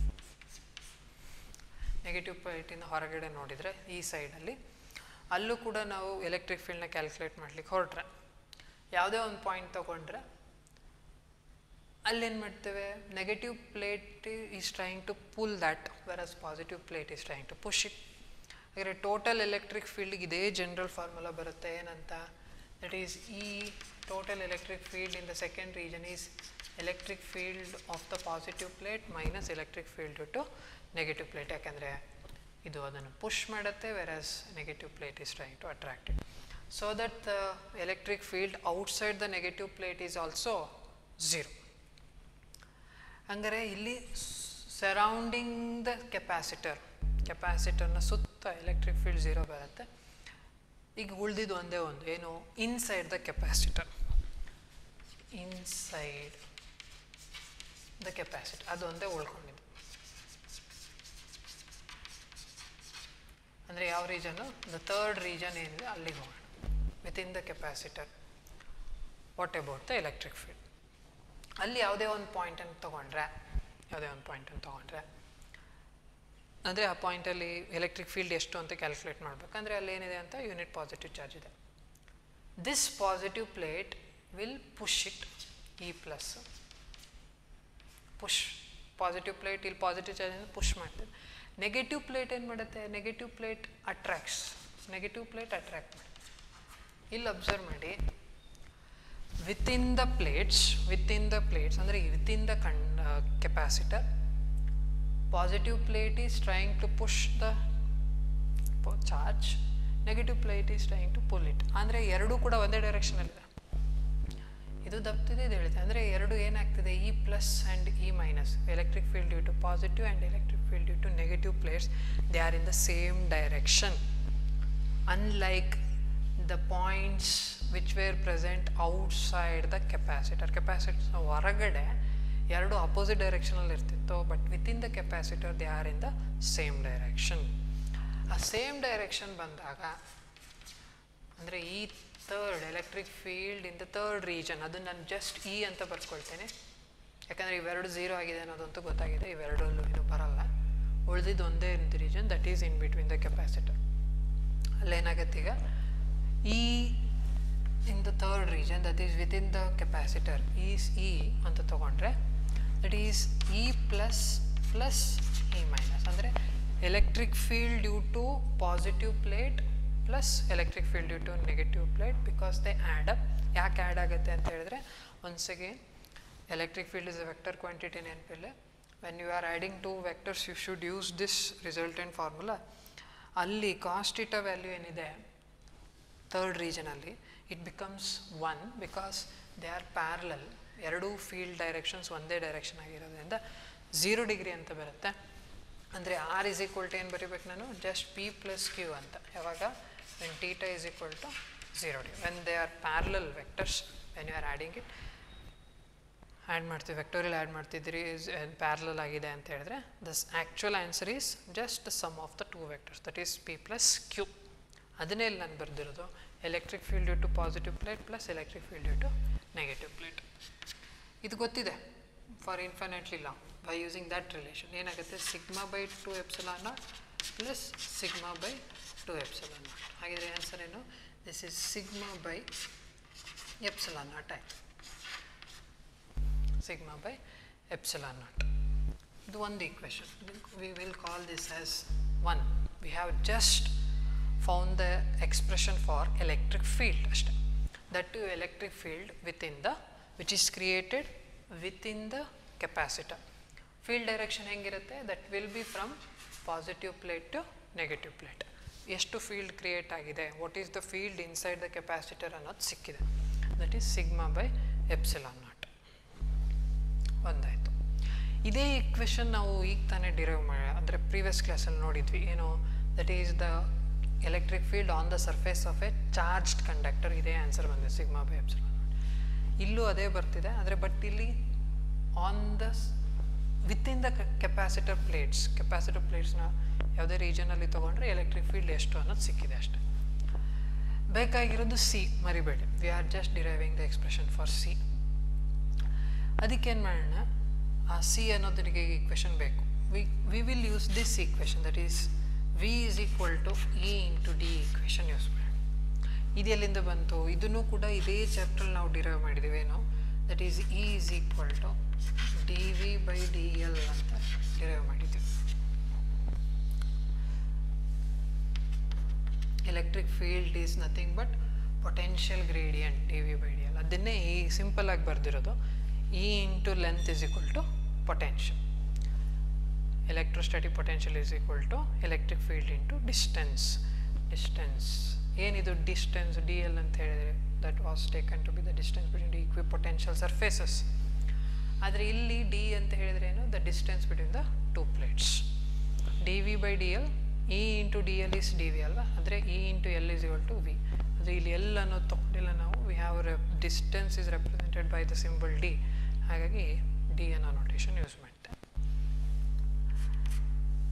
negative ಪ್ಲೇಟಿಂದ ಹೊರಗಡೆ ನೋಡಿದರೆ ಈ ಸೈಡಲ್ಲಿ ಅಲ್ಲೂ ಕೂಡ ನಾವು ಎಲೆಕ್ಟ್ರಿಕ್ ಫೀಲ್ಡ್ನ ಕ್ಯಾಲ್ಕುಲೇಟ್ ಮಾಡ್ಲಿಕ್ಕೆ ಹೊರಟ್ರೆ ಯಾವುದೇ ಒಂದು ಪಾಯಿಂಟ್ ತೊಗೊಂಡ್ರೆ ಅಲ್ಲೇನು ಮಾಡ್ತೇವೆ negative plate is trying to pull that versus positive plate is trying to push it ಹಾಗೆ ಟೋಟಲ್ ಎಲೆಕ್ಟ್ರಿಕ್ ಫೀಲ್ಡ್ಗೆ ಇದೇ ಜನರಲ್ ಫಾರ್ಮುಲಾ ಬರುತ್ತೆ ಏನಂತ that is E total electric field in the second region is electric field of the positive plate minus electric field to negative plate ಯಾಕಂದರೆ ಇದು ಅದನ್ನು ಪುಷ್ ಮಾಡುತ್ತೆ versus negative plate is trying to attract it so that the electric field outside the negative plate is also zero ಹಂಗಾರೆ ಇಲ್ಲಿ ಸರೌಂಡಿಂಗ್ ದ ಕೆಪಾಸಿಟರ್ ಕೆಪಾಸಿಟರ್ನ ಸುತ್ತ ಎಲೆಕ್ಟ್ರಿಕ್ ಫೀಲ್ಡ್ ಝೀರೋ ಬರುತ್ತೆ ಈಗ ಉಳಿದಿದ್ದು ಒಂದೇ ಒಂದು ಏನು inside the capacitor inside the capacitor ಅದು ಒಂದೇ ಉಳ್ಕೊಂಡಿದ್ದು ಅಂದರೆ ಯಾವ ರೀಜನು ದ ತರ್ಡ್ ರೀಜನ್ ಏನಿದೆ ಅಲ್ಲಿಗೆ ಹೋಗೋಣ within the capacitor what about the electric field ಅಲ್ಲಿ ಯಾವುದೇ ಒಂದು ಪಾಯಿಂಟನ್ನು ತೊಗೊಂಡ್ರೆ ಯಾವುದೇ ಒಂದು ಪಾಯಿಂಟನ್ನು ತೊಗೊಂಡ್ರೆ ಅಂದರೆ ಆ ಪಾಯಿಂಟಲ್ಲಿ ಎಲೆಕ್ಟ್ರಿಕ್ ಫೀಲ್ಡ್ ಎಷ್ಟು ಅಂತ ಕ್ಯಾಲ್ಕುಲೇಟ್ ಮಾಡಬೇಕಂದ್ರೆ ಅಲ್ಲಿ ಏನಿದೆ ಅಂತ ಯೂನಿಟ್ ಪಾಸಿಟಿವ್ ಚಾರ್ಜ್ ಇದೆ this positive plate will push it E plus push positive plate ಇಲ್ಲಿ ಪಾಸಿಟಿವ್ ಚಾರ್ಜಿಂದ ಪುಷ್ ಮಾಡ್ತದೆ ನೆಗೆಟಿವ್ ಪ್ಲೇಟ್ ಏನು ಮಾಡುತ್ತೆ negative plate attracts negative plate attract ಮಾಡುತ್ತೆ ಇಲ್ಲಿ ಅಬ್ಸರ್ವ್ ಮಾಡಿ within the plates within the plates ಅಂದರೆ ವಿತಿನ್ ದ ಕನ್ capacitor positive plate is trying to push the charge negative plate is trying to pull it ಅಂದರೆ ಎರಡೂ ಕೂಡ ಒಂದೇ ಡೈರೆಕ್ಷನಲ್ಲಿದೆ ಇದು ದಪ್ತಿದೆ ಇದು ಹೇಳಿದೆ ಅಂದರೆ ಎರಡು ಏನಾಗ್ತಿದೆ E plus and E minus electric field due to positive and electric field due to negative plates they are in the same direction unlike the points which were present outside the capacitor capacitor ಹೊರಗಡೆ ಎರಡು ಅಪೋಸಿಟ್ ಡೈರೆಕ್ಷನಲ್ಲಿ ಇರ್ತಿತ್ತು but within the capacitor they are in the same direction ಆ ಸೇಮ್ ಡೈರೆಕ್ಷನ್ ಬಂದಾಗ ಅಂದರೆ ಈ third electric field in the third region ಅದು ನಾನು ಜಸ್ಟ್ ಇ ಅಂತ ಬರ್ಕೊಳ್ತೇನೆ ಯಾಕಂದರೆ ಇವೆರಡು ಝೀರೋ ಆಗಿದೆ ಅನ್ನೋದಂತೂ ಗೊತ್ತಾಗಿದೆ ಇವೆರಡರಲ್ಲೂ ಇದು ಬರಲ್ಲ ಉಳಿದಿದ್ದು ಒಂದೇ ಒಂದು region that is in between the capacitor ಅಲ್ಲೇನಾಗತ್ತೆ ಈಗ ಈ in the third region that is within the capacitor is E ಅಂತ ತೊಗೊಂಡ್ರೆ that is E plus plus E minus ಅಂದರೆ electric field due to positive plate plus electric field due to negative plate because they add up ಯಾಕೆ ಆ್ಯಡ್ ಆಗುತ್ತೆ ಅಂತ ಹೇಳಿದ್ರೆ once again electric field is a vector quantity ನೆನಪಿಲ್ಲ when you are adding to vectors you should use this resultant formula ಅಲ್ಲಿ ಕಾಸ್ಟಿಟ ವ್ಯಾಲ್ಯೂ ಏನಿದೆ ಥರ್ಡ್ ರೀಜನಲ್ಲಿ it becomes one because they are parallel ಎರಡೂ ಫೀಲ್ಡ್ ಡೈರೆಕ್ಷನ್ಸ್ ಒಂದೇ ಡೈರೆಕ್ಷನ್ ಆಗಿರೋದ್ರಿಂದ ಝೀರೋ ಡಿಗ್ರಿ ಅಂತ ಬರುತ್ತೆ ಅಂದರೆ ಆರ್ ಇಸ್ ಈಕ್ವಲ್ ಟು ಏನು ಬರೀಬೇಕು ನಾನು ಜಸ್ಟ್ ಪಿ ಪ್ಲಸ್ ಕ್ಯೂ ಅಂತ ಯಾವಾಗ when theta is equal to zero D when they are parallel vectors when you are adding it add ಮಾಡ್ತೀವಿ ವೆಕ್ಟೋರಿಯಲ್ ಆ್ಯಡ್ ಮಾಡ್ತಿದ್ದೀರಿ ಇಸ್ ಪ್ಯಾರಲಲ್ ಆಗಿದೆ ಅಂತ ಹೇಳಿದ್ರೆ thus actual answer is just sum of the two vectors that is P plus Q ಅದನ್ನೇ ಇಲ್ಲಿ ನಾನು ಬರೆದಿರೋದು electric field due to positive plate plus electric field due to negative plate ಇದು ಗೊತ್ತಿದೆ for infinitely law by using that relation ಏನಾಗುತ್ತೆ sigma by two epsilon naught plus sigma by two epsilon naught ಹಾಗಿದ್ರೆ ಆನ್ಸರ್ ಏನು this is sigma by epsilon naught ಆಯ್ತು ಸಿಗ್ಮಾ ಬೈ ಎಪ್ಸಲಾ ನಾಟ್ ಇದು ಒಂದು equation we will call this as one we have just found the expression for electric field ಅಷ್ಟೆ that too electric field within the which is created within the capacitor field direction ಹೆಂಗಿರುತ್ತೆ that will be from positive plate to negative plate ಎಷ್ಟು ಫೀಲ್ಡ್ ಕ್ರಿಯೇಟ್ ಆಗಿದೆ what is the field inside the capacitor ಅನ್ನೋದು ಸಿಕ್ಕಿದೆ that is sigma by epsilon naught ಒಂದಾಯಿತು ಇದೇ ಇಕ್ವೆಷನ್ ನಾವು ಈಗ ತಾನೇ ಡಿರೈವ್ ಮಾಡಿ ಅಂದರೆ ಪ್ರೀವಿಯಸ್ ಕ್ಲಾಸಲ್ಲಿ ನೋಡಿದ್ವಿ ಏನು that is the electric field on the surface of a charged conductor ಇದೇ ಆನ್ಸರ್ ಬಂದಿದೆ ಸಿಗ್ಮಾ ಬೈ ಎಪ್ಸಿಲಾನ್ ಇಲ್ಲೂ ಅದೇ ಬರ್ತಿದೆ ಆದರೆ ಬಟ್ ಇಲ್ಲಿ on the within the capacitor plates capacitor ಪ್ಲೇಟ್ಸ್ನ ಯಾವುದೇ ರೀಜನಲ್ಲಿ ತೊಗೊಂಡ್ರೆ ಎಲೆಕ್ಟ್ರಿಕ್ ಫೀಲ್ಡ್ ಎಷ್ಟು ಅನ್ನೋದು ಸಿಕ್ಕಿದೆ ಅಷ್ಟೆ ಬೇಕಾಗಿರೋದು ಸಿ ಮರಿಬೇಡಿ we are just deriving the expression for C ಅದಕ್ಕೇನು ಮಾಡೋಣ ಆ ಸಿ ಅನ್ನೋದರಿಗೆ ಈಕ್ವೆಷನ್ ಬೇಕು we we will use this equation that is V is equal to E into D equation use ಮಾಡೋಣ ಇದು ಎಲ್ಲಿಂದ ಬಂತು ಇದನ್ನು ಕೂಡ ಇದೇ ಚಾಪ್ಟ್ರಲ್ಲಿ ನಾವು ಡಿರೈವ್ ಮಾಡಿದ್ದೀವಿ ಏನು that is E is equal to D V by D L ಅಂತ ಡಿರೈವ್ ಮಾಡಿದ್ದೀವಿ electric field is nothing but potential gradient D V by D L ಅದನ್ನೇ ಈ ಸಿಂಪಲ್ ಆಗಿ ಬರೆದಿರೋದು E into length is equal to potential electrostatic potential is equal to electric field into distance distance ಏನಿದು ಡಿಸ್ಟೆನ್ಸ್ ಡಿ ಎಲ್ ಅಂತ ಹೇಳಿದರೆ that was taken to be the distance between the equipotential surfaces ಆದರೆ ಇಲ್ಲಿ ಡಿ ಅಂತ ಹೇಳಿದ್ರೆ ಏನು the distance between the two plates D V by D L E into D L is D V ಅಲ್ವಾ ಅಂದರೆ E into L is equal to V ಅಂದರೆ ಇಲ್ಲಿ ಎಲ್ ಅನ್ನೋದು ತೊಗೊಂಡಿಲ್ಲ ನಾವು ವಿ ಹ್ಯಾವ್ ರೆ distance is represented by the symbol D. D.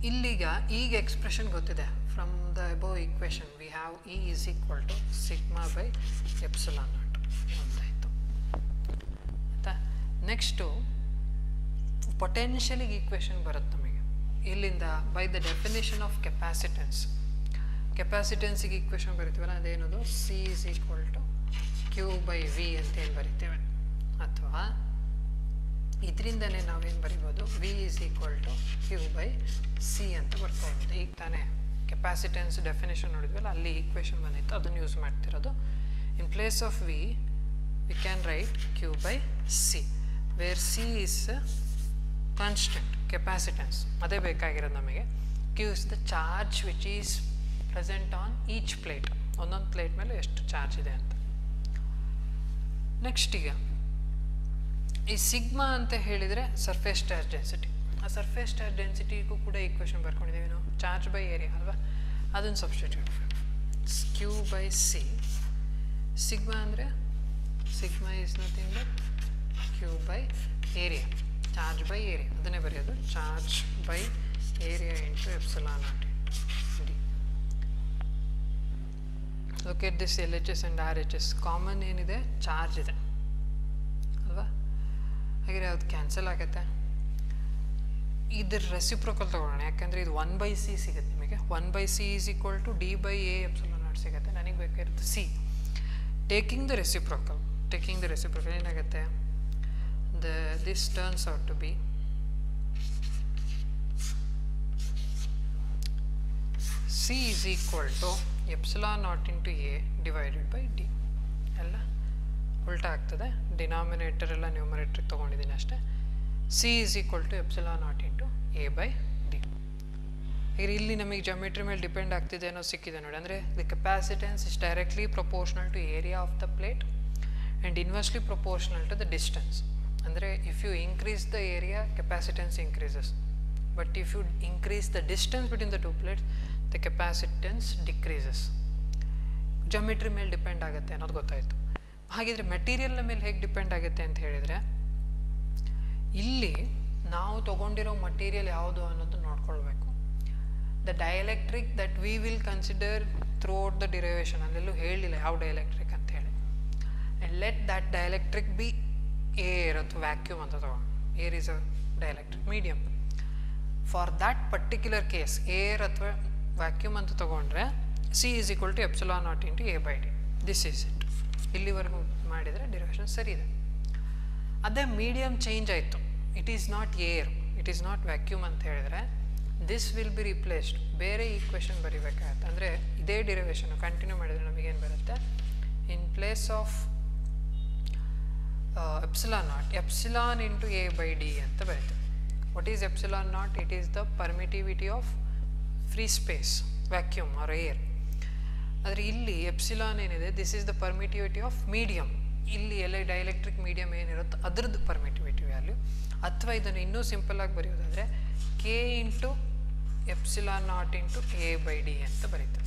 ಇಲ್ಲಿಗ ಈಗ ಎಕ್ಸ್ಪ್ರೆಷನ್ ಗೊತ್ತಿದೆ from the above equation we have E is equal to sigma by epsilon naught ಒಂದಾಯಿತು ಆಯಿತಾ ನೆಕ್ಸ್ಟು ಪೊಟೆನ್ಷಿಯಲಿಗೆ ಈಕ್ವೇಷನ್ ಬರುತ್ತೆ ನಮಗೆ ಇಲ್ಲಿಂದ by the definition of capacitance ಕೆಪಾಸಿಟೆನ್ಸಿಗೆ ಈಕ್ವೇಷನ್ ಬರಿತೀವಲ್ಲ ಅದೇನದು C is equal to Q by V ಅಂತ ಏನು ಬರಿತೇವೆ ಅಥವಾ ಇದರಿಂದಲೇ ನಾವೇನು ಬರಿಬೋದು V is equal to Q by C ಅಂತ ಬರ್ಕೋಬೋದು ಈಗ ತಾನೇ ಕೆಪಾಸಿಟೆನ್ಸ್ ಡೆಫಿನೇಷನ್ ನೋಡಿದ್ವಲ್ಲ ಅಲ್ಲಿ ಈಕ್ವೇಷನ್ ಬಂದಿತ್ತು ಅದನ್ನು ಯೂಸ್ ಮಾಡ್ತಿರೋದು in place of V we can write Q by C where C is constant capacitance ಅದೇ ಬೇಕಾಗಿರೋದು ನಮಗೆ Q is the charge which is present on each plate ಒಂದೊಂದು ಪ್ಲೇಟ್ ಮೇಲೆ ಎಷ್ಟು ಚಾರ್ಜ್ ಇದೆ ಅಂತ ನೆಕ್ಸ್ಟ್ ಈಗ ಈ ಸಿಗ್ಮಾ ಅಂತ ಹೇಳಿದರೆ ಸರ್ಫೇಸ್ ಚಾರ್ಜ್ ಡೆನ್ಸಿಟಿ ಆ ಸರ್ಫೇಸ್ ಚಾರ್ಜ್ ಡೆನ್ಸಿಟಿಗೂ ಕೂಡ ಈಕ್ವೇಷನ್ ಬರ್ಕೊಂಡಿದ್ದೀವಿ ನಾವು ಚಾರ್ಜ್ ಬೈ ಏರಿಯಾ ಅಲ್ವಾ ಅದನ್ನು substitute Q by C sigma ಅಂದರೆ sigma is nothing but Q by area charge by area ಅದನ್ನೇ ಬರೆಯೋದು charge by area into epsilon naught into D locate this L H S and R H S common ಏನಿದೆ ಚಾರ್ಜ್ ಇದೆ ಅಲ್ವಾ ಹಾಗೆ ಅದು ಕ್ಯಾನ್ಸಲ್ ಆಗುತ್ತೆ ಇದ್ರ ರೆಸಿಪ್ರೋಕಲ್ ತೊಗೊಳ್ಳೋಣ ಯಾಕಂದರೆ ಇದು ಒನ್ ಬೈ ಸಿ ಸಿಗುತ್ತೆ ನಿಮಗೆ one by C is equal to D by A epsilon naught ಸಿಗುತ್ತೆ ನನಗೆ ಬೇಕಾಗಿರೋದು C taking the reciprocal taking the reciprocal ಏನಾಗುತ್ತೆ the this turns out to be C is equal to epsilon naught into A divided by D ಎಲ್ಲ ಉಲ್ಟಾ ಆಗ್ತದೆ ಡಿನಾಮಿನೇಟರ್ ಎಲ್ಲ ನ್ಯೂಮರೇಟ್ರಿಗೆ ತೊಗೊಂಡಿದ್ದೀನಿ ಅಷ್ಟೇ C is equal to epsilon naught into A by D ಈಗ ಇಲ್ಲಿ ನಮಗೆ ಜಮಿಟ್ರಿ ಮೇಲೆ ಡಿಪೆಂಡ್ ಆಗ್ತಿದೆ ಅನ್ನೋ ಸಿಕ್ಕಿದೆ ನೋಡಿ ಅಂದರೆ the capacitance is directly proportional to area of the plate and inversely proportional to the distance ಅಂದರೆ if you increase the area capacitance increases but if you increase the distance between the two plates the capacitance decreases geometry ಮೇಲೆ ಡಿಪೆಂಡ್ ಆಗುತ್ತೆ ಅನ್ನೋದು ಗೊತ್ತಾಯಿತು ಹಾಗಿದ್ರೆ ಮೆಟೀರಿಯಲ್ನ ಮೇಲೆ ಹೇಗೆ ಡಿಪೆಂಡ್ ಆಗುತ್ತೆ ಅಂತ ಹೇಳಿದರೆ ಇಲ್ಲಿ ನಾವು ತೊಗೊಂಡಿರೋ ಮಟೀರಿಯಲ್ ಯಾವುದು ಅನ್ನೋದು ನೋಡ್ಕೊಳ್ಬೇಕು the dielectric that we will consider throughout the derivation ಅಲ್ಲೆಲ್ಲೂ ಹೇಳಿಲ್ಲ ಯಾವ ಡೈಎಲೆಕ್ಟ್ರಿಕ್ ಅಂತ ಹೇಳಿ and let that dielectric be air ಅಥವಾ ವ್ಯಾಕ್ಯೂಮ್ ಅಂತ ತಗೊಂಡು air is a dielectric medium for that particular case air ಅಥವಾ ವ್ಯಾಕ್ಯೂಮ್ ಅಂತ ತೊಗೊಂಡ್ರೆ C is equal to epsilon naught into A by D this is it ಇಲ್ಲಿವರೆಗೂ ಮಾಡಿದರೆ ಡಿರೆಕ್ಷನ್ ಸರಿ ಇದೆ ಅದೇ ಮೀಡಿಯಮ್ ಚೇಂಜ್ ಆಯಿತು it is not air it is not vacuum ಅಂತ ಹೇಳಿದ್ರೆ ದಿಸ್ ವಿಲ್ ಬಿ ರಿಪ್ಲೇಸ್ಡ್ ಬೇರೆ ಈಕ್ವೇಷನ್ ಬರಿಬೇಕಾಗತ್ತೆ ಅಂದರೆ ಇದೇ ಡಿರೈವೇಷನ್ ಕಂಟಿನ್ಯೂ ಮಾಡಿದರೆ ನಮಗೇನು ಬರುತ್ತೆ in place of epsilon naught epsilon into A by D ಅಂತ ಬರುತ್ತೆ what is epsilon naught it is the permittivity of free space vacuum or air ಆದರೆ ಇಲ್ಲಿ ಎಪ್ಸಿಲಾನ್ ಏನಿದೆ this is the permittivity of medium ಇಲ್ಲಿ ಎಲ್ಲ ಡೈಎಲೆಕ್ಟ್ರಿಕ್ ಮೀಡಿಯಮ್ ಏನಿರುತ್ತೋ ಅದರದ್ದು ಪರ್ಮಿಟಿವಿಟಿ ವ್ಯಾಲ್ಯೂ ಅಥವಾ ಇದನ್ನು ಇನ್ನೂ ಸಿಂಪಲ್ಲಾಗಿ ಬರೆಯೋದಾದರೆ K into epsilon naught into A by D ಅಂತ ಬರೀತಾರೆ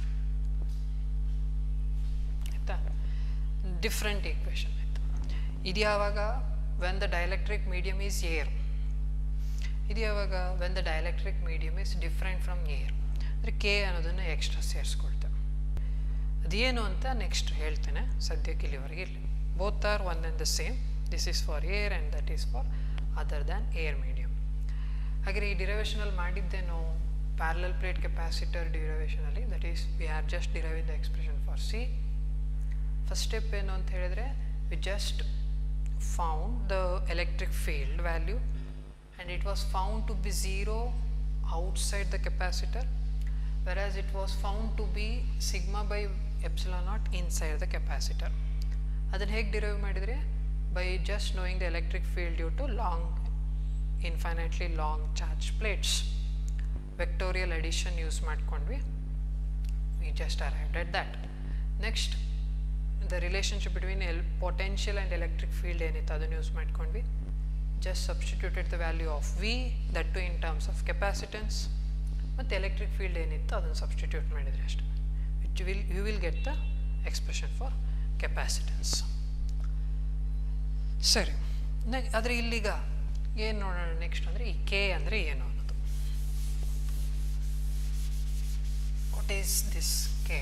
ಆಯಿತಾ ಡಿಫ್ರೆಂಟ್ ಈಕ್ವೇಷನ್ ಆಯಿತು ಇದು ಯಾವಾಗ when the dielectric medium is air ಇದು ಯಾವಾಗ when the dielectric medium is different from air ಅಂದರೆ ಕೆ ಅನ್ನೋದನ್ನು ಎಕ್ಸ್ಟ್ರಾ ಸೇರಿಸ್ಕೊಳ್ತೇವೆ ಅದೇನು ಅಂತ ನೆಕ್ಸ್ಟ್ ಹೇಳ್ತೇನೆ ಸದ್ಯಕ್ಕೆ ಇಲ್ಲಿವರೆಗೆ ಇರಲಿ both are one and the same this is for air and that is for other than air medium ಹಾಗೆ ಈ ಡಿರೈವೇಷನಲ್ಲಿ ಮಾಡಿದ್ದೇನು ಪ್ಯಾರಲಲ್ ಪ್ಲೇಟ್ ಕೆಪಾಸಿಟರ್ ಡಿರೈವೇಷನಲ್ಲಿ that is we are just deriving the expression for C first step ಏನು ಅಂತ ಹೇಳಿದ್ರೆ we just found the electric field value and it was found to be zero outside the capacitor whereas it was found to be sigma by epsilon naught inside the capacitor ಅದನ್ನು ಹೇಗೆ ಡಿರೈವ್ ಮಾಡಿದರೆ by just knowing the electric field due to long infinitely long charge plates vectorial addition use ಮಾಡ್ಕೊಂಡ್ವಿ we just arrived at that next the relationship between L potential and electric field ಏನಿತ್ತು ಅದನ್ನು ಯೂಸ್ ಮಾಡ್ಕೊಂಡ್ವಿ just substituted the value of V that too in terms of capacitance ಮತ್ತು ಎಲೆಕ್ಟ್ರಿಕ್ ಫೀಲ್ಡ್ ಏನಿತ್ತು ಅದನ್ನು ಸಬ್ಸ್ಟಿಟ್ಯೂಟ್ ಮಾಡಿದರೆ ಅಷ್ಟೇ which will you will get the expression for capacitance ಸರಿ ನೆ ಆದರೆ ಇಲ್ಲಿಗ ಏನು ನೋಡೋಣ ನೆಕ್ಸ್ಟ್ ಅಂದರೆ ಈ ಕೆ ಅಂದರೆ ಏನು ಅನ್ನೋದು is this K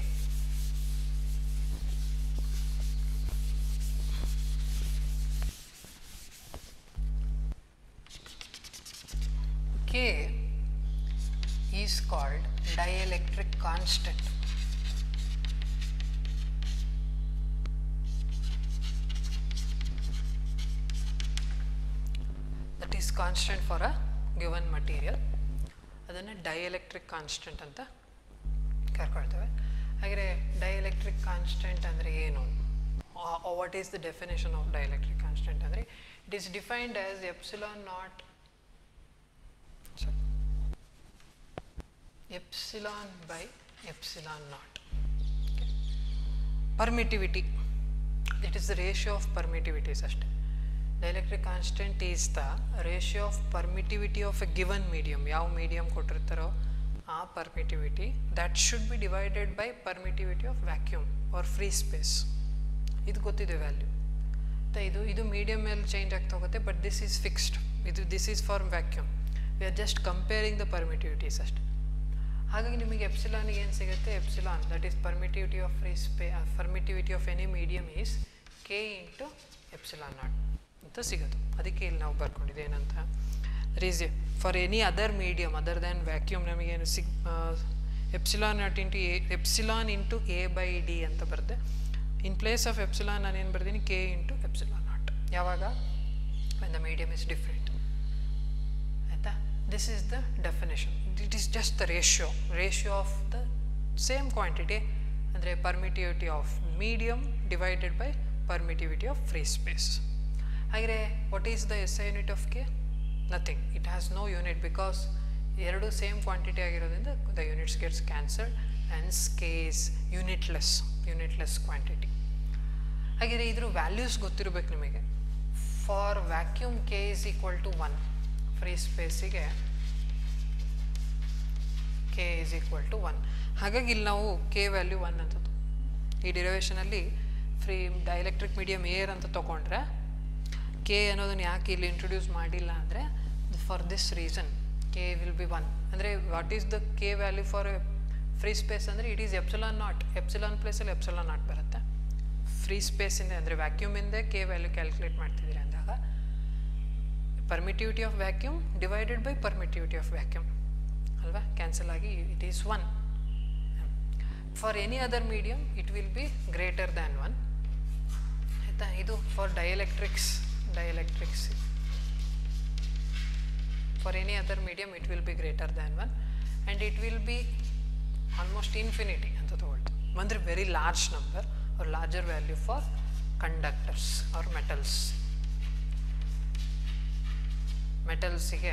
K is called dielectric constant. That is constant for a given material. ಅದನ್ನು ಡೈಎಲೆಕ್ಟ್ರಿಕ್ ಕಾನ್ಸ್ಟೆಂಟ್ ಅಂತ ಕರ್ಕೊಳ್ತೇವೆ ಹಾಗೆ ಡೈಎಲೆಕ್ಟ್ರಿಕ್ ಕಾನ್ಸ್ಟೆಂಟ್ ಅಂದರೆ ಏನು what is the definition of dielectric constant ಅಂದರೆ it is defined as epsilon naught epsilon by epsilon naught. Okay. Permittivity, it is the ratio of permittivities ಅಷ್ಟೇ dielectric constant is the ratio of permittivity of a given medium ಯಾವ ಮೀಡಿಯಮ್ ಕೊಟ್ಟಿರ್ತಾರೋ ಆ permittivity that should be divided by permittivity of vacuum or free space ಇದು ಗೊತ್ತಿದೆ ವ್ಯಾಲ್ಯೂ ಮತ್ತು ಇದು ಇದು ಮೀಡಿಯಮ್ ಮೇಲೆ ಚೇಂಜ್ ಆಗ್ತಾ ಹೋಗುತ್ತೆ ಬಟ್ ದಿಸ್ ಈಸ್ ಫಿಕ್ಸ್ಡ್ ಇದು this is for vacuum we are just comparing the permittivities ಅಷ್ಟೇ ಹಾಗಾಗಿ ನಿಮಗೆ ಎಪ್ಸಿಲಾನಿಗೆ ಏನು ಸಿಗುತ್ತೆ epsilon that is permittivity of free space permittivity of any medium is K into epsilon naught ಅಂತ ಸಿಗೋದು ಅದಕ್ಕೆ ಇಲ್ಲಿ ನಾವು ಬರ್ಕೊಂಡಿದ್ದೆ ಏನಂತ ರೀಸ್ for any other medium other than vacuum ನಮಗೇನು ಸಿಗ್ epsilon naught into A epsilon into A by D ಅಂತ ಬರುತ್ತೆ ಇನ್ ಪ್ಲೇಸ್ ಆಫ್ ಎಪ್ಸಿಲಾನ್ ನಾನು ಏನು ಬರ್ತೀನಿ ಕೆ ಇಂಟು ಎಪ್ಸಿಲಾನ್ ನಾಟ್ ಯಾವಾಗ when the medium is different ಆಯಿತಾ this is the definition it is just the ratio ratio of the same quantity ಅಂದರೆ permittivity of medium divided by permittivity of free space ಹಾಗೆ what is the S I unit of K nothing it has no unit because ಎರಡು ಸೇಮ್ ಕ್ವಾಂಟಿಟಿ ಆಗಿರೋದ್ರಿಂದ the units gets cancelled and K is unitless unitless quantity ಹಾಗೆ ಇದ್ರ ವ್ಯಾಲ್ಯೂಸ್ ಗೊತ್ತಿರಬೇಕು ನಿಮಗೆ for vacuum k is equal to one free ಸ್ಪೇಸಿಗೆ k is equal to one ಹಾಗಾಗಿ ಇಲ್ಲಿ ನಾವು ಕೆ ವ್ಯಾಲ್ಯೂ ಒನ್ ಅಂತದ್ದು ಈ ಡಿರವೇಷನಲ್ಲಿ ಫ್ರೀ ಡೈಎಲೆಕ್ಟ್ರಿಕ್ ಮೀಡಿಯಮ್ ಏರ್ ಅಂತ ತೊಗೊಂಡ್ರೆ ಕೆ ಅನ್ನೋದನ್ನು ಯಾಕೆ ಇಲ್ಲಿ ಇಂಟ್ರೊಡ್ಯೂಸ್ ಮಾಡಿಲ್ಲ ಅಂದರೆ for this reason k will be one ಅಂದರೆ what is the k value for free space ಅಂದರೆ it is epsilon naught epsilon ಪ್ಲೇಸಲ್ಲಿ ಎಪ್ಸಿಲಾನ್ ನಾಟ್ ಬರುತ್ತೆ ಫ್ರೀ ಸ್ಪೇಸಿಂದ ಅಂದರೆ ವ್ಯಾಕ್ಯೂಮಿಂದ ಕೆ ವ್ಯಾಲ್ಯೂ ಕ್ಯಾಲ್ಕುಲೇಟ್ ಮಾಡ್ತಿದ್ದೀರಿ ಅಂದಾಗ permittivity of vacuum divided by permittivity of vacuum ಅಲ್ವಾ ಕ್ಯಾನ್ಸಲ್ ಆಗಿ it is one for any other medium it will be greater than one ಆಯಿತಾ ಇದು for dielectrics dielectrics for any other medium it will be greater than one and it will be almost infinity ಅಂತ ತಗೊಳ್ತು ಅಂದರೆ very large number or larger value for conductors or metals ಮೆಟಲ್ಸಿಗೆ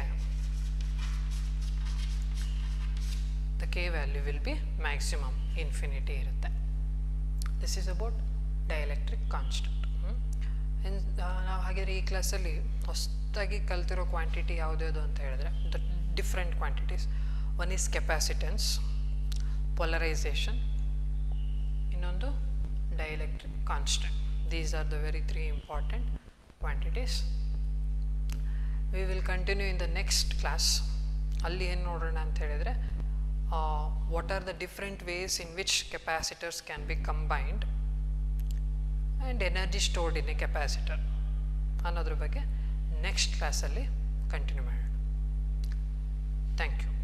the k value will B maximum infinity ಇರುತ್ತೆ this is about dielectric constant ನಾವು ಹಾಗಿದ್ರೆ ಈ ಕ್ಲಾಸಲ್ಲಿ ಹೊಸದಾಗಿ ಕಲ್ತಿರೋ ಕ್ವಾಂಟಿಟಿ ಯಾವುದ್ಯಾವುದು ಅಂತ ಹೇಳಿದ್ರೆ the different quantities one is capacitance polarization ಇನ್ನೊಂದು dielectric constant. These are the very three important quantities. We will continue in the next class. ಅಲ್ಲಿ ಏನು ನೋಡೋಣ ಅಂತ ಹೇಳಿದರೆ what are the different ways in which capacitors can be combined and energy stored in a capacitor ಅನ್ನೋದ್ರ ಬಗ್ಗೆ ನೆಕ್ಸ್ಟ್ ಕ್ಲಾಸಲ್ಲಿ ಕಂಟಿನ್ಯೂ ಮಾಡೋಣ ಥ್ಯಾಂಕ್ ಯು